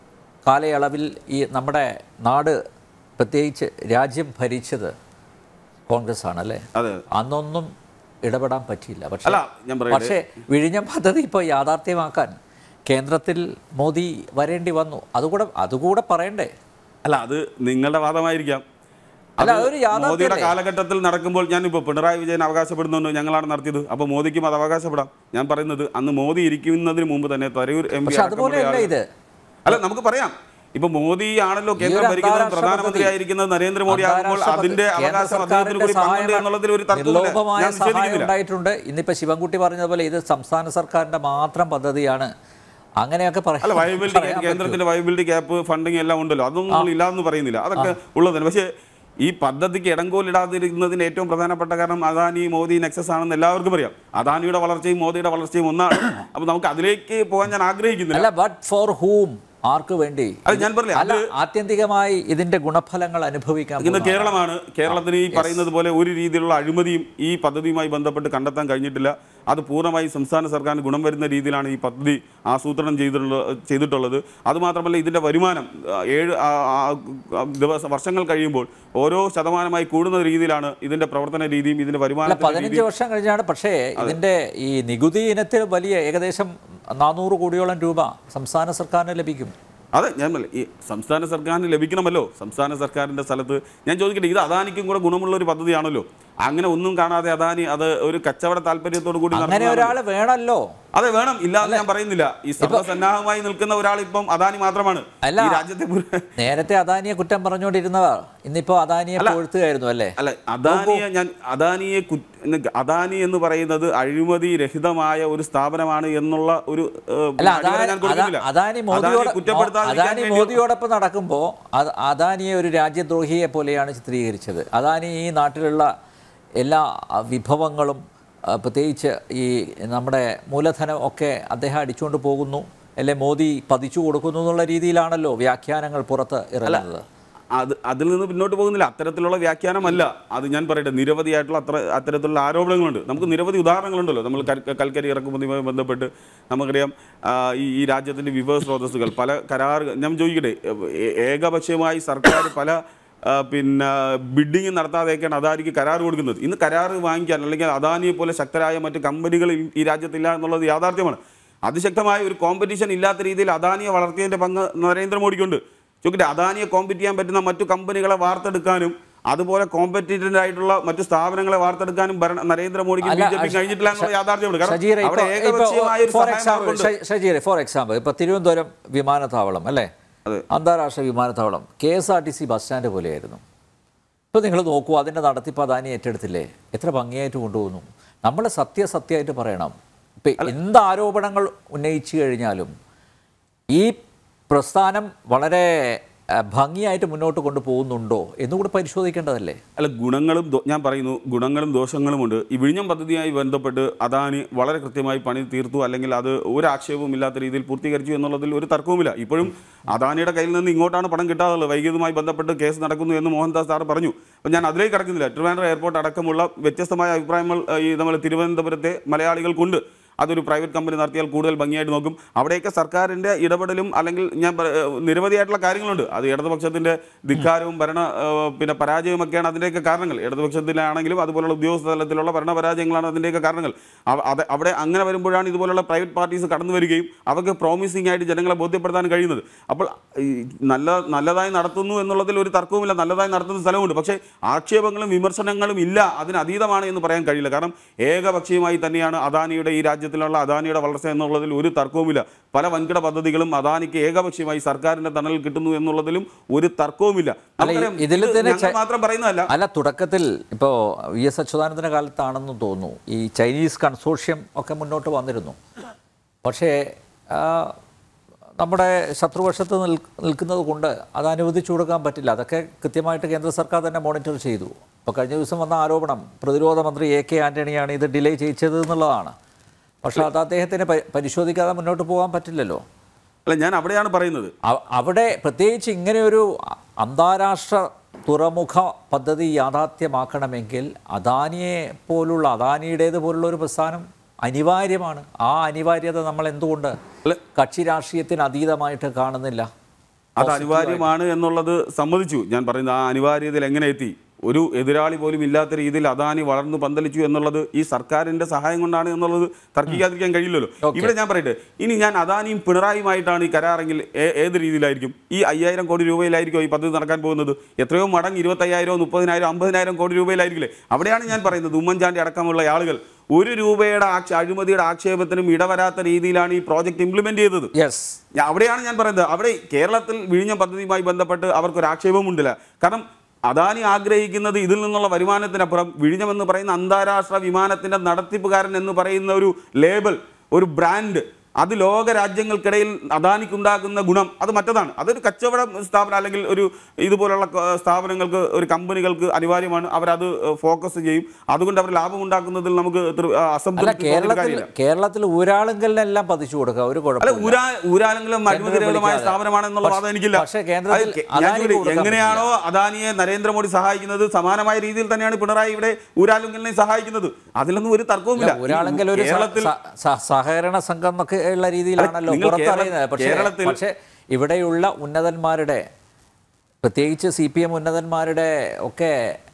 കാലയളവിൽ ഈ നമ്മുടെ നാട് പ്രത്യേകിച്ച് രാജ്യം ഭരിച്ചത് കോൺഗ്രസ് ആണല്ലേ അതെ അന്നൊന്നും ഇടപെടാൻ പറ്റിയില്ല പക്ഷേ അല്ല ഞാൻ പറയട്ടെ പക്ഷേ വിഴിഞ്ഞം പദ്ധതി ഇപ്പോൾ യാഥാർത്ഥ്യമാക്കാൻ കേന്ദ്രത്തിൽ മോദി വരേണ്ടി വന്നു അതുകൂടെ അതുകൂടെ പറയണ്ടേ അല്ല അത് നിങ്ങളുടെ വാദമായിരിക്കാം അല്ല, അത് അതൊരു യാഥാർത്ഥ്യമല്ലേ? മോദിയുടെ കാലഘട്ടത്തിൽ നടക്കുമ്പോൾ ഞാൻ ഇപ്പോൾ പിണറായി വിജയൻ അവകാശപ്പെടുന്നുണ്ട് ഞങ്ങളാണ് നടത്തിയത് അപ്പോൾ മോദിക്കും അത് അവകാശപ്പെടാം ഞാൻ പറയുന്നത് അന്ന് മോദി ഇരിക്കുന്നതിന് മുമ്പ് തന്നെ തരൂർ എം പി പക്ഷെ അതുപോലെയല്ല ഇത് അല്ല നമുക്ക് പറയാം ഇപ്പൊ മോദി ആണല്ലോ കേന്ദ്രം ഒരു ഭരിക്കുന്നത് അന്താരാഷ്ട്ര പ്രധാനമന്ത്രി പദ്ധതി. ആയിരിക്കുന്നത് നരേന്ദ്രമോദി ആകുമ്പോൾ അന്താരാഷ്ട്ര അതിന്റെ പദ്ധതി. കേന്ദ്ര അവകാശം അദ്ദേഹത്തിന് കൂടി സർക്കാരിന്റെ പങ്കുണ്ട് സഹായം എന്നുള്ളതിൽ ഒരു തർക്കമില്ല നിർലോഭമായ ഞാൻ സഹായം നിഷേധിക്കുന്നില്ല ഉണ്ടായിട്ടുണ്ട് ഇന്നിപ്പോ ശിവൻകുട്ടി പറഞ്ഞതുപോലെ ഇത് സംസ്ഥാന സർക്കാരിന്റെ മാത്രം പദ്ധതിയാണ് അങ്ങനെയൊക്കെ പറയാം അല്ല വൈബിലിറ്റി കേന്ദ്രത്തിന്റെ വൈബിലിറ്റി ക്യാപ്പ് ഫണ്ടിങ് എല്ലാം ഉണ്ടല്ലോ അതൊന്നും നമ്മൾ ഇല്ലാന്ന് പറയുന്നില്ല അതൊക്കെ ഉള്ളതാണ് പക്ഷേ ഈ പദ്ധതിക്ക് ഇടങ്കോലിടാതിരുന്നതിന് ഏറ്റവും പ്രധാനപ്പെട്ട കാരണം അദാനി മോദി നെക്സസ് ആണെന്ന് എല്ലാവർക്കും അറിയാം അദാനിയുടെ വളർച്ചയും മോദിയുടെ വളർച്ചയും ഒന്നാണ് അപ്പൊ നമുക്ക് അതിലേക്ക് പോകാൻ ഞാൻ ആഗ്രഹിക്കുന്നില്ല അല്ല ബട്ട് ഫോർ ഹൂം ആർക്ക് വേണ്ടി അത് ഞാൻ പറഞ്ഞില്ലേ, അല്ല ആത്യന്തികമായി ഇതിന്റെ ഗുണഫലങ്ങൾ അനുഭവിക്കാൻ ഇന്ന് പോകുന്നതാണ്. കേരളമാണ് കേരളത്തിന് ഈ പറയുന്നത് പോലെ ഒരു രീതിയിലുള്ള അഴിമതിയും ഈ പദ്ധതിയുമായി ബന്ധപ്പെട്ട് കണ്ടെത്താൻ കഴിഞ്ഞിട്ടില്ല അത് പൂർണ്ണമായി സംസ്ഥാന സർക്കാരിന് ഗുണം വരുന്ന രീതിയിലാണ് ഈ പദ്ധതി ആസൂത്രണം ചെയ്തിട്ടുള്ള ചെയ്തിട്ടുള്ളത് അതുമാത്രമല്ല ഇതിൻ്റെ വരുമാനം ആ, ഏഴ് ആ, ആ, ആ, ദിവസം വർഷങ്ങൾ കഴിയുമ്പോൾ ഓരോ ശതമാനമായി കൂടുന്ന രീതിയിലാണ് ഇതിൻ്റെ പ്രവർത്തന രീതിയും ഇതിൻ്റെ അല്ല വരുമാനത്തിൻ്റെ പതിനഞ്ച് രീതിയും വർഷം കഴിഞ്ഞാണ് പക്ഷേ ഇതിന്റെ ഈ നികുതി ഇനത്തിൽ വലിയ ഏകദേശം നാനൂറ് കോടിയോളം രൂപ സംസ്ഥാന സർക്കാരിന് ലഭിക്കും അതെ ഞാൻ പറഞ്ഞില്ലേ, ഈ സംസ്ഥാന സർക്കാരിന് ലഭിക്കണമല്ലോ സംസ്ഥാന സർക്കാരിൻ്റെ സ്ഥലത്ത് ഞാൻ ചോദിക്കട്ടെ ഇത് അദാനിക്കും കൂടെ ഗുണമുള്ള ഒരു പദ്ധതിയാണല്ലോ അങ്ങനെ ഒന്നും കാണാതെ അദാനി അത് ഒരു കച്ചവട താല്പര്യത്തോടു കൂടി അങ്ങനെ നടത്തുന്നതാണ്. ഒരാൾ വേണമല്ലോ അതെ വേണം ഇല്ലാന്ന് ഞാൻ പറയുന്നില്ല ഈ സർവ്വസന്നാഹമായി നിൽക്കുന്ന ഒരാൾ ഇപ്പം അദാനി മാത്രമാണ് അല്ല. ഈ രാജ്യത്തെ മുഴുവൻ- നേരത്തെ അദാനിയെ കുറ്റം പറഞ്ഞുകൊണ്ടിരുന്നവർ ഇന്നിപ്പോ അദാനിയെ പൊഴുത്തുകയായിരുന്നു അല്ലേ അല്ല അദാനിയെ ഞാൻ അദാനിയെ കുറ്റ- എന്ന് അദാനി എന്ന് പറയുന്നത് അഴിമതി രഹിതമായ ഒരു സ്ഥാപനമാണ് എന്നുള്ള ഒരു ഏഹ്, അല്ല അടിവര അദാനി ഞാൻ കൊടുക്കുന്നില്ല. അദാ- അദാനി മോദിയോട് കുറ്റപ്പെടുത്താതിരിക്കാൻ അദാനി വേണ്ടി- മോദിയോടൊപ്പം നടക്കുമ്പോൾ അത് അദാനിയെ ഒരു രാജ്യദ്രോഹിയെ പോലെയാണ് ചിത്രീകരിച്ചത് അദാനി ഈ നാട്ടിലുള്ള എല്ലാ അഹ്, വിഭവങ്ങളും അഹ്, പ്രത്യേകിച്ച് ഈ നമ്മുടെ മൂലധനം ഒക്കെ അദ്ദേഹം അടിച്ചുകൊണ്ട് പോകുന്നു അല്ലെ മോദി പതിച്ചു കൊടുക്കുന്നു എന്നുള്ള രീതിയിലാണല്ലോ വ്യാഖ്യാനങ്ങൾ പുറത്ത് ഇറങ്ങുന്നത് അത് അതിൽ നിന്ന് പിന്നോട്ട് പോകുന്നില്ല അത്തരത്തിലുള്ള വ്യാഖ്യാനമല്ല അത് ഞാൻ പറയട്ടെ നിരവധിയായിട്ടുള്ള അത്ര അത്തരത്തിലുള്ള ആരോപണങ്ങളുണ്ട് നമുക്ക് നിരവധി ഉദാഹരണങ്ങളുണ്ടല്ലോ നമ്മൾ കൽ- കൽക്കരി ഇറക്കുമതിയുമായി ബന്ധപ്പെട്ട് നമുക്കറിയാം ആ, ഈ ഈ രാജ്യത്തിൻ്റെ വിഭവ സ്രോതസ്സുകൾ പല കരാർ ഞാൻ ചോദിക്കട്ടെ ഏ- ഏകപക്ഷീയമായി സർക്കാർ പല ആ, പിന്നെ ബിഡിങ് നടത്താതെയൊക്കെയാണ് അദാനിക്ക് കരാർ കൊടുക്കുന്നത് ഇന്ന് കരാർ വാങ്ങിക്കാൻ അല്ലെങ്കിൽ അദാനിയെ പോലെ ശക്തരായ മറ്റ് കമ്പനികൾ ഈ- ഈ രാജ്യത്തില്ല എന്നുള്ളത് യാഥാർത്ഥ്യമാണ് അതിശക്തമായ ഒരു കോമ്പറ്റീഷൻ ഇല്ലാത്ത രീതിയിൽ അദാനിയെ വളർത്തിയതിൻ്റെ പങ്ക് നരേന്ദ്രമോദിക്കുണ്ട് ചോദിക്കട്ടെ അദാനിയെ കോമ്പറ്റ് ചെയ്യാൻ പറ്റുന്ന മറ്റു കമ്പനികളെ വാർത്തെടുക്കാനും അതുപോലെ കോമ്പറ്റീറ്റന്റ് ആയിട്ടുള്ള മറ്റു സ്ഥാപനങ്ങളെ വാർത്തെടുക്കാനും ഭരണ നരേന്ദ്രമോദിക്ക് ബി ജെ പി കഴിഞ്ഞിട്ടില്ല എന്നുള്ള യാഥാർത്ഥ്യമുണ്ട് ഷജീർ കാരണം അവിടെ ഏകപക്ഷീയമായ ഒരു ഫോർ സഹായം എക്സാമ്പിൾ അവർക്കുണ്ട്. ഷജീർ ഫോർ എക്സാമ്പിൾ ഇപ്പൊ തിരുവനന്തപുരം വിമാനത്താവളം അല്ലേ അതെ. അന്താരാഷ്ട്ര വിമാനത്താവളം K S R T C bus stand പോലെയായിരുന്നു ഇപ്പോൾ നിങ്ങൾ നോക്കൂ അതിൻ്റെ നടത്തിപ്പ് അദാനി ഏറ്റെടുത്തില്ലേ എത്ര ഭംഗിയായിട്ട് കൊണ്ടുപോകുന്നു നമ്മൾ സത്യസത്യമായിട്ട് പറയണം ഇപ്പം എന്ത് ആരോപണങ്ങൾ ഉന്നയിച്ചു കഴിഞ്ഞാലും ഈ പ്രസ്ഥാനം വളരെ ആ, ഭംഗിയായിട്ട് മുന്നോട്ട് കൊണ്ടുപോകുന്നുണ്ടോ എന്നുകൂടി പരിശോധിക്കേണ്ടതല്ലേ അല്ല ഗുണങ്ങളും ദോ- ഞാൻ പറയുന്നു ഗുണങ്ങളും ദോഷങ്ങളുമുണ്ട് ഈ വിഴിഞ്ഞം പദ്ധതിയുമായി ബന്ധപ്പെട്ട് അദാനി വളരെ കൃത്യമായി പണി തീർത്തു അല്ലെങ്കിൽ അത് ഒരു ആക്ഷേപവും ഇല്ലാത്ത രീതിയിൽ പൂർത്തീകരിച്ചു എന്നുള്ളതിൽ ഒരു തർക്കവുമില്ല ഇപ്പോഴും അദാനിയുടെ കയ്യിൽ നിന്ന് ഇങ്ങോട്ടാണ് പണം കിട്ടാതുള്ളത് വൈകിയതുമായി ബന്ധപ്പെട്ട് കേസ് നടക്കുന്നു എന്ന് മോഹൻദാസ് സാർ പറഞ്ഞു അപ്പം ഞാൻ അതിലേക്ക് കടക്കുന്നില്ല ട്രിവാൻഡ്രം എയർപോർട്ട് അടക്കമുള്ള വ്യത്യസ്തമായ അഭിപ്രായങ്ങൾ ഏഹ്, ഈ നമ്മൾ തിരുവനന്തപുരത്തെ മലയാളികൾക്കുണ്ട് അതൊരു പ്രൈവറ്റ് കമ്പനി നടത്തിയാൽ കൂടുതൽ ഭംഗിയായിട്ട് നോക്കും അവിടെയൊക്കെ സർക്കാരിൻ്റെ ഇടപെടലും അല്ലെങ്കിൽ ഞാൻ പറ- ഏഹ് നിരവധിയായിട്ടുള്ള കാര്യങ്ങളുണ്ട് അത് ഇടതുപക്ഷത്തിൻ്റെ ധിക്കാരവും ഭരണ ഏഹ് പിന്നെ പരാജയവുമൊക്കെയാണ് അതിൻ്റെയൊക്കെ കാരണങ്ങൾ ഇടതുപക്ഷത്തിലാണെങ്കിലും അതുപോലുള്ള ഉദ്യോഗസ്ഥ തലത്തിലുള്ള ഭരണ പരാജയങ്ങളാണ് അതിൻ്റെയൊക്കെ കാരണങ്ങൾ അവ- അത് അവിടെ അങ്ങനെ വരുമ്പോഴാണ് ഇതുപോലുള്ള പ്രൈവറ്റ് പാർട്ടീസ് കടന്നു വരികയും അവർക്ക് പ്രോമിസിംഗ് ആയിട്ട് ജനങ്ങളെ ബോധ്യപ്പെടുത്താൻ കഴിയുന്നത് അപ്പോൾ ഈ നല്ല നല്ലതായി നടത്തുന്നു എന്നുള്ളതിൽ ഒരു തർക്കവുമില്ല നല്ലതായി നടത്തുന്ന സ്ഥലമുണ്ട് പക്ഷേ ആക്ഷേപങ്ങളും വിമർശനങ്ങളും ഇല്ല അതിന് അതീതമാണ് എന്ന് പറയാൻ കഴിയില്ല കാരണം ഏകപക്ഷീയമായി തന്നെയാണ് അദാനിയുടെ ഈ രാജ്യത്തിലുള്ള അദാനിയുടെ വളർച്ച എന്നുള്ളതിൽ ഒരു തർക്കവുമില്ല പല വൻകിട പദ്ധതികളും അദാനിക്ക് ഏകപക്ഷീയമായി സർക്കാരിന്റെ തണലിൽ കിട്ടുന്നു എന്നുള്ളതിലും ഒരു തർക്കവുമില്ല അല്ല, ഈ- നമുക്കറിയാം, ഇതിൽ ഇത് തന്നെ ഞങ്ങൾ ചെ- മാത്രം പറയുന്നതല്ല അല്ല തുടക്കത്തിൽ ഇപ്പോൾ വി എസ് അച്യുതാനന്ദൻ്റെ കാലത്താണെന്ന് തോന്നുന്നു ഈ ചൈനീസ് കൺസോർഷ്യം ഒക്കെ മുന്നോട്ട് വന്നിരുന്നു പക്ഷേ ആ, നമ്മുടെ ശത്രുപക്ഷത്ത് നിൽ നിൽക്കുന്നത് കൊണ്ട് അത് അനുവദിച്ചു കൊടുക്കാൻ പറ്റില്ല അതൊക്കെ കൃത്യമായിട്ട് കേന്ദ്ര സർക്കാർ തന്നെ മോണിറ്റർ ചെയ്തു അപ്പോൾ കഴിഞ്ഞ ദിവസം വന്ന ആരോപണം പ്രതിരോധ മന്ത്രി എ കെ ആൻ്റണിയാണ് ഇത് ഡിലേ ചെയ്യിച്ചത് എന്നുള്ളതാണ് പക്ഷേ അത് അദ്ദേഹത്തിന് പ- പരിശോധിക്കാതെ മുന്നോട്ട് പോകാൻ പറ്റില്ലല്ലോ അല്ല ഞാൻ അവിടെയാണ് പറയുന്നത് അവ- അവിടെ പ്രത്യേകിച്ച് ഇങ്ങനെയൊരു അ- അന്താരാഷ്ട്ര തുറമുഖ പദ്ധതി യാഥാർത്ഥ്യമാക്കണമെങ്കിൽ അദാനിയെ പോലുള്ള അദാനിയുടേത് പോലുള്ള ഒരു പ്രസ്ഥാനം അനിവാര്യമാണ് ആ അനിവാര്യത നമ്മൾ എന്തുകൊണ്ട് കക്ഷി രാഷ്ട്രീയത്തിന് അതീതമായിട്ട് കാണുന്നില്ല അത് അനിവാര്യമാണ് എന്നുള്ളത് സമ്മതിച്ചു ഞാൻ പറയുന്നത് ആ അനിവാര്യതയിൽ എങ്ങനെ എത്തി ഒരു എതിരാളി പോലും ഇല്ലാത്ത രീതിയിൽ അദാനി വളർന്നു പന്തലിച്ചു എന്നുള്ളത് ഈ സർക്കാരിന്റെ സഹായം കൊണ്ടാണ് എന്നുള്ളത് തർക്കിക്കാതിരിക്കാൻ കഴിയില്ലല്ലോ ഇവിടെ ഞാൻ പറയട്ടെ ഇനി ഞാൻ അദാനിയും പിണറായിയുമായിട്ടാണ് ഈ കരാറെങ്കിൽ ഏ- ഏത് രീതിയിലായിരിക്കും ഈ അയ്യായിരം കോടി രൂപയിലായിരിക്കും ഈ പദ്ധതി നടക്കാൻ പോകുന്നത് എത്രയോ മടങ്ങ് ഇരുപത്തയ്യായിരോ മുപ്പതിനായിരം അമ്പതിനായിരം കോടി രൂപയിലായിരിക്കില്ലേ അവിടെയാണ് ഞാൻ പറയുന്നത് ഉമ്മൻചാണ്ടി അടക്കമുള്ള ആളുകൾ ഒരു രൂപയുടെ ആക്ഷ അഴിമതിയുടെ ആക്ഷേപത്തിനും ഇടവരാത്ത രീതിയിലാണ് ഈ പ്രോജക്റ്റ് ഇംപ്ലിമെന്റ് ചെയ്തത് യെസ് ഞാൻ അവിടെയാണ് ഞാൻ പറയുന്നത് അവിടെ കേരളത്തിൽ വിഴിഞ്ഞ പദ്ധതിയുമായി ബന്ധപ്പെട്ട് അവർക്കൊരു ആക്ഷേപമുണ്ടില്ല കാരണം അദാനി ആഗ്രഹിക്കുന്നത് ഇതിൽ നിന്നുള്ള വരുമാനത്തിനപ്പുറം വിഴിഞ്ഞം എന്ന് പറയുന്ന അന്താരാഷ്ട്ര വിമാനത്തിന്റെ നടത്തിപ്പുകാരൻ എന്ന് പറയുന്ന ഒരു ലേബൽ ഒരു ബ്രാൻഡ് അത് ലോക രാജ്യങ്ങൾക്കിടയിൽ അദാനിക്കുണ്ടാക്കുന്ന ഗുണം അത് മറ്റതാണ് അതൊരു കച്ചവട സ്ഥാപനം അല്ലെങ്കിൽ ഒരു ഇതുപോലുള്ള ക- സ്ഥാപനങ്ങൾക്ക് ഒരു കമ്പനികൾക്ക് അനിവാര്യമാണ് അവരത് ഫോക്കസ് ചെയ്യും അതുകൊണ്ട് അവർ ലാഭം ഉണ്ടാക്കുന്നതിൽ നമുക്ക് തൃ- അല്ല അസംതൃപ്തി തോന്നേണ്ട കേരളത്തിൽ കാര്യമില്ല കേരളത്തിൽ ഊരാളുങ്കലിനെല്ലാം പതിച്ചു കൊടുക്കുക ഒരു അല്ല കുഴപ്പമില്ല ഊരാ ഊരാലെങ്കിലും അഴിമതിരഹിതമായ വിളിക്കാതെ. സ്ഥാപനമാണെന്നുള്ള വാദം എനിക്കില്ല പക്ഷേ കേന്ദ്രത്തിൽ അത് കെ- അദാനിക്ക് ഞാൻ ചോദിക്കട്ടെ, കൊടുക്കാൻ എങ്ങനെയാണോ അദാനിയെ നരേന്ദ്രമോദി സഹായിക്കുന്നത് സമാനമായ രീതിയിൽ തന്നെയാണ് പിണറായി ഇവിടെ ഊരാലുങ്കലിനെ സഹായിക്കുന്നത് അതിലൊന്നും ഒരു തർക്കവുമില്ല ഊരാണെങ്കിൽ ഒരു സ- കേരളത്തിൽ സ- സ- സഹകരണ സംഘം എന്നൊക്കെ ഉള്ള രീതിയിലാണല്ലോ നിങ്ങൾ പുറത്തറിയുന്നത് കേരള- പക്ഷേ കേരളത്തിൽ- പക്ഷേ ഇവിടെയുള്ള ഉന്നതന്മാരുടെ പ്രത്യേകിച്ച് സി പി എം ഉന്നതന്മാരുടെ ഒക്കെ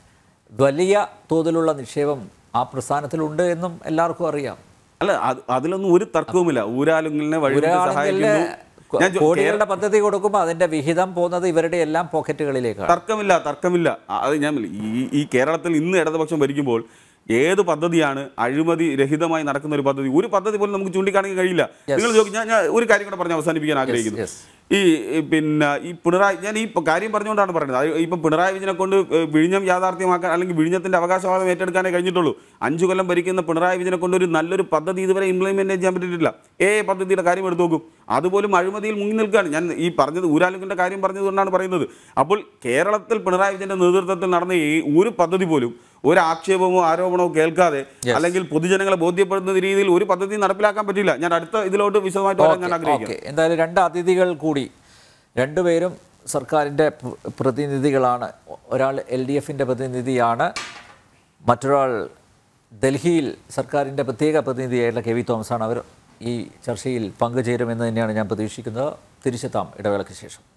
വലിയ തോതിലുള്ള നിക്ഷേപം ആ പ്രസ്ഥാനത്തിലുണ്ട് എന്നും എല്ലാവർക്കും അറിയാം അല്ല അത് അതിലൊന്നും ഒരു തർക്കവുമില്ല ഊരാലുങ്കലിനെ വഴി ഒരാളെങ്കിൽ സഹായിക്കുന്നു ഞാൻ ചോ- കോടികളുടെ പദ്ധതി കൊടുക്കുമ്പോൾ അതിന്റെ വിഹിതം പോകുന്നത് ഇവരുടെ എല്ലാം പോക്കറ്റുകളിലേക്കാണ് തർക്കമില്ല തർക്കമില്ല ആ, അത് ഞാൻ ഈ ഈ കേരളത്തിൽ ഇന്ന് ഇടതുപക്ഷം ഭരിക്കുമ്പോൾ ഏത് പദ്ധതിയാണ് അഴിമതി രഹിതമായി നടക്കുന്ന ഒരു പദ്ധതി ഒരു പദ്ധതി പോലും നമുക്ക് ചൂണ്ടിക്കാണിക്കാൻ കഴിയില്ല നിങ്ങൾ ചോദിക്കും ഞാൻ ഞാൻ ഒരു കാര്യം കൂടെ പറഞ്ഞ് അവസാനിപ്പിക്കാൻ ആഗ്രഹിക്കുന്നു yes. ഈ ഈ പിന്നെ ഈ പിണറായി ഞാൻ ഈ പ- കാര്യം പറഞ്ഞുകൊണ്ടാണ് പറയുന്നത് അത് ഇപ്പം പിണറായി വിജയനെ കൊണ്ട് ഏഹ്, വിഴിഞ്ഞം യാഥാർത്ഥ്യമാക്കാൻ അല്ലെങ്കിൽ വിഴിഞ്ഞത്തിന്റെ അവകാശവാദം ഏറ്റെടുക്കാനേ കഴിഞ്ഞിട്ടുള്ളൂ അഞ്ചു കൊല്ലം ഭരിക്കുന്ന പിണറായി വിജയനെ കൊണ്ട് ഒരു നല്ലൊരു പദ്ധതി ഇതുവരെ ഇംപ്ലിമെന്റ് ചെയ്യാൻ പറ്റിയിട്ടില്ല ഏ പദ്ധതിയുടെ കാര്യം എടുത്തു നോക്കും അതുപോലും അഴിമതിയിൽ മുങ്ങി നിൽക്കുകയാണ് ഞാൻ ഈ പറഞ്ഞത് ഊരാലുങ്കിന്റെ കാര്യം പറഞ്ഞതുകൊണ്ടാണ് പറയുന്നത് അപ്പോൾ കേരളത്തിൽ പിണറായി വിജയന്റെ നേതൃത്വത്തിൽ നടന്ന ഈ ഒരു പദ്ധതി പോലും ഒരു ആക്ഷേപമോ ആരോപണമോ കേൾക്കാതെ അല്ലെങ്കിൽ പൊതുജനങ്ങളെ ബോധ്യപ്പെടുന്ന രീതിയിൽ ഒരു പദ്ധതി നടപ്പിലാക്കാൻ പറ്റില്ല ഞാൻ അടുത്ത ഇതിലോട്ട് വിശദമായിട്ട് വരാൻ ഞാൻ ആഗ്രഹിക്കുന്നു ഓക്കെ എന്തായാലും രണ്ട് അതിഥികൾ കൂടി രണ്ടുപേരും സർക്കാരിൻ്റെ പ്ര- പ്രതിനിധികളാണ് ഒരാൾ എൽ ഡി എഫിൻ്റെ പ്രതിനിധിയാണ് മറ്റൊരാൾ ഡൽഹിയിൽ സർക്കാരിൻ്റെ പ്രത്യേക പ്രതിനിധിയായിട്ടുള്ള കെ വി തോമസാണ് അവർ ഈ ചർച്ചയിൽ പങ്കുചേരുമെന്ന് തന്നെയാണ് ഞാൻ പ്രതീക്ഷിക്കുന്നത് തിരിച്ചെത്താം ഇടവേളയ്ക്ക് ശേഷം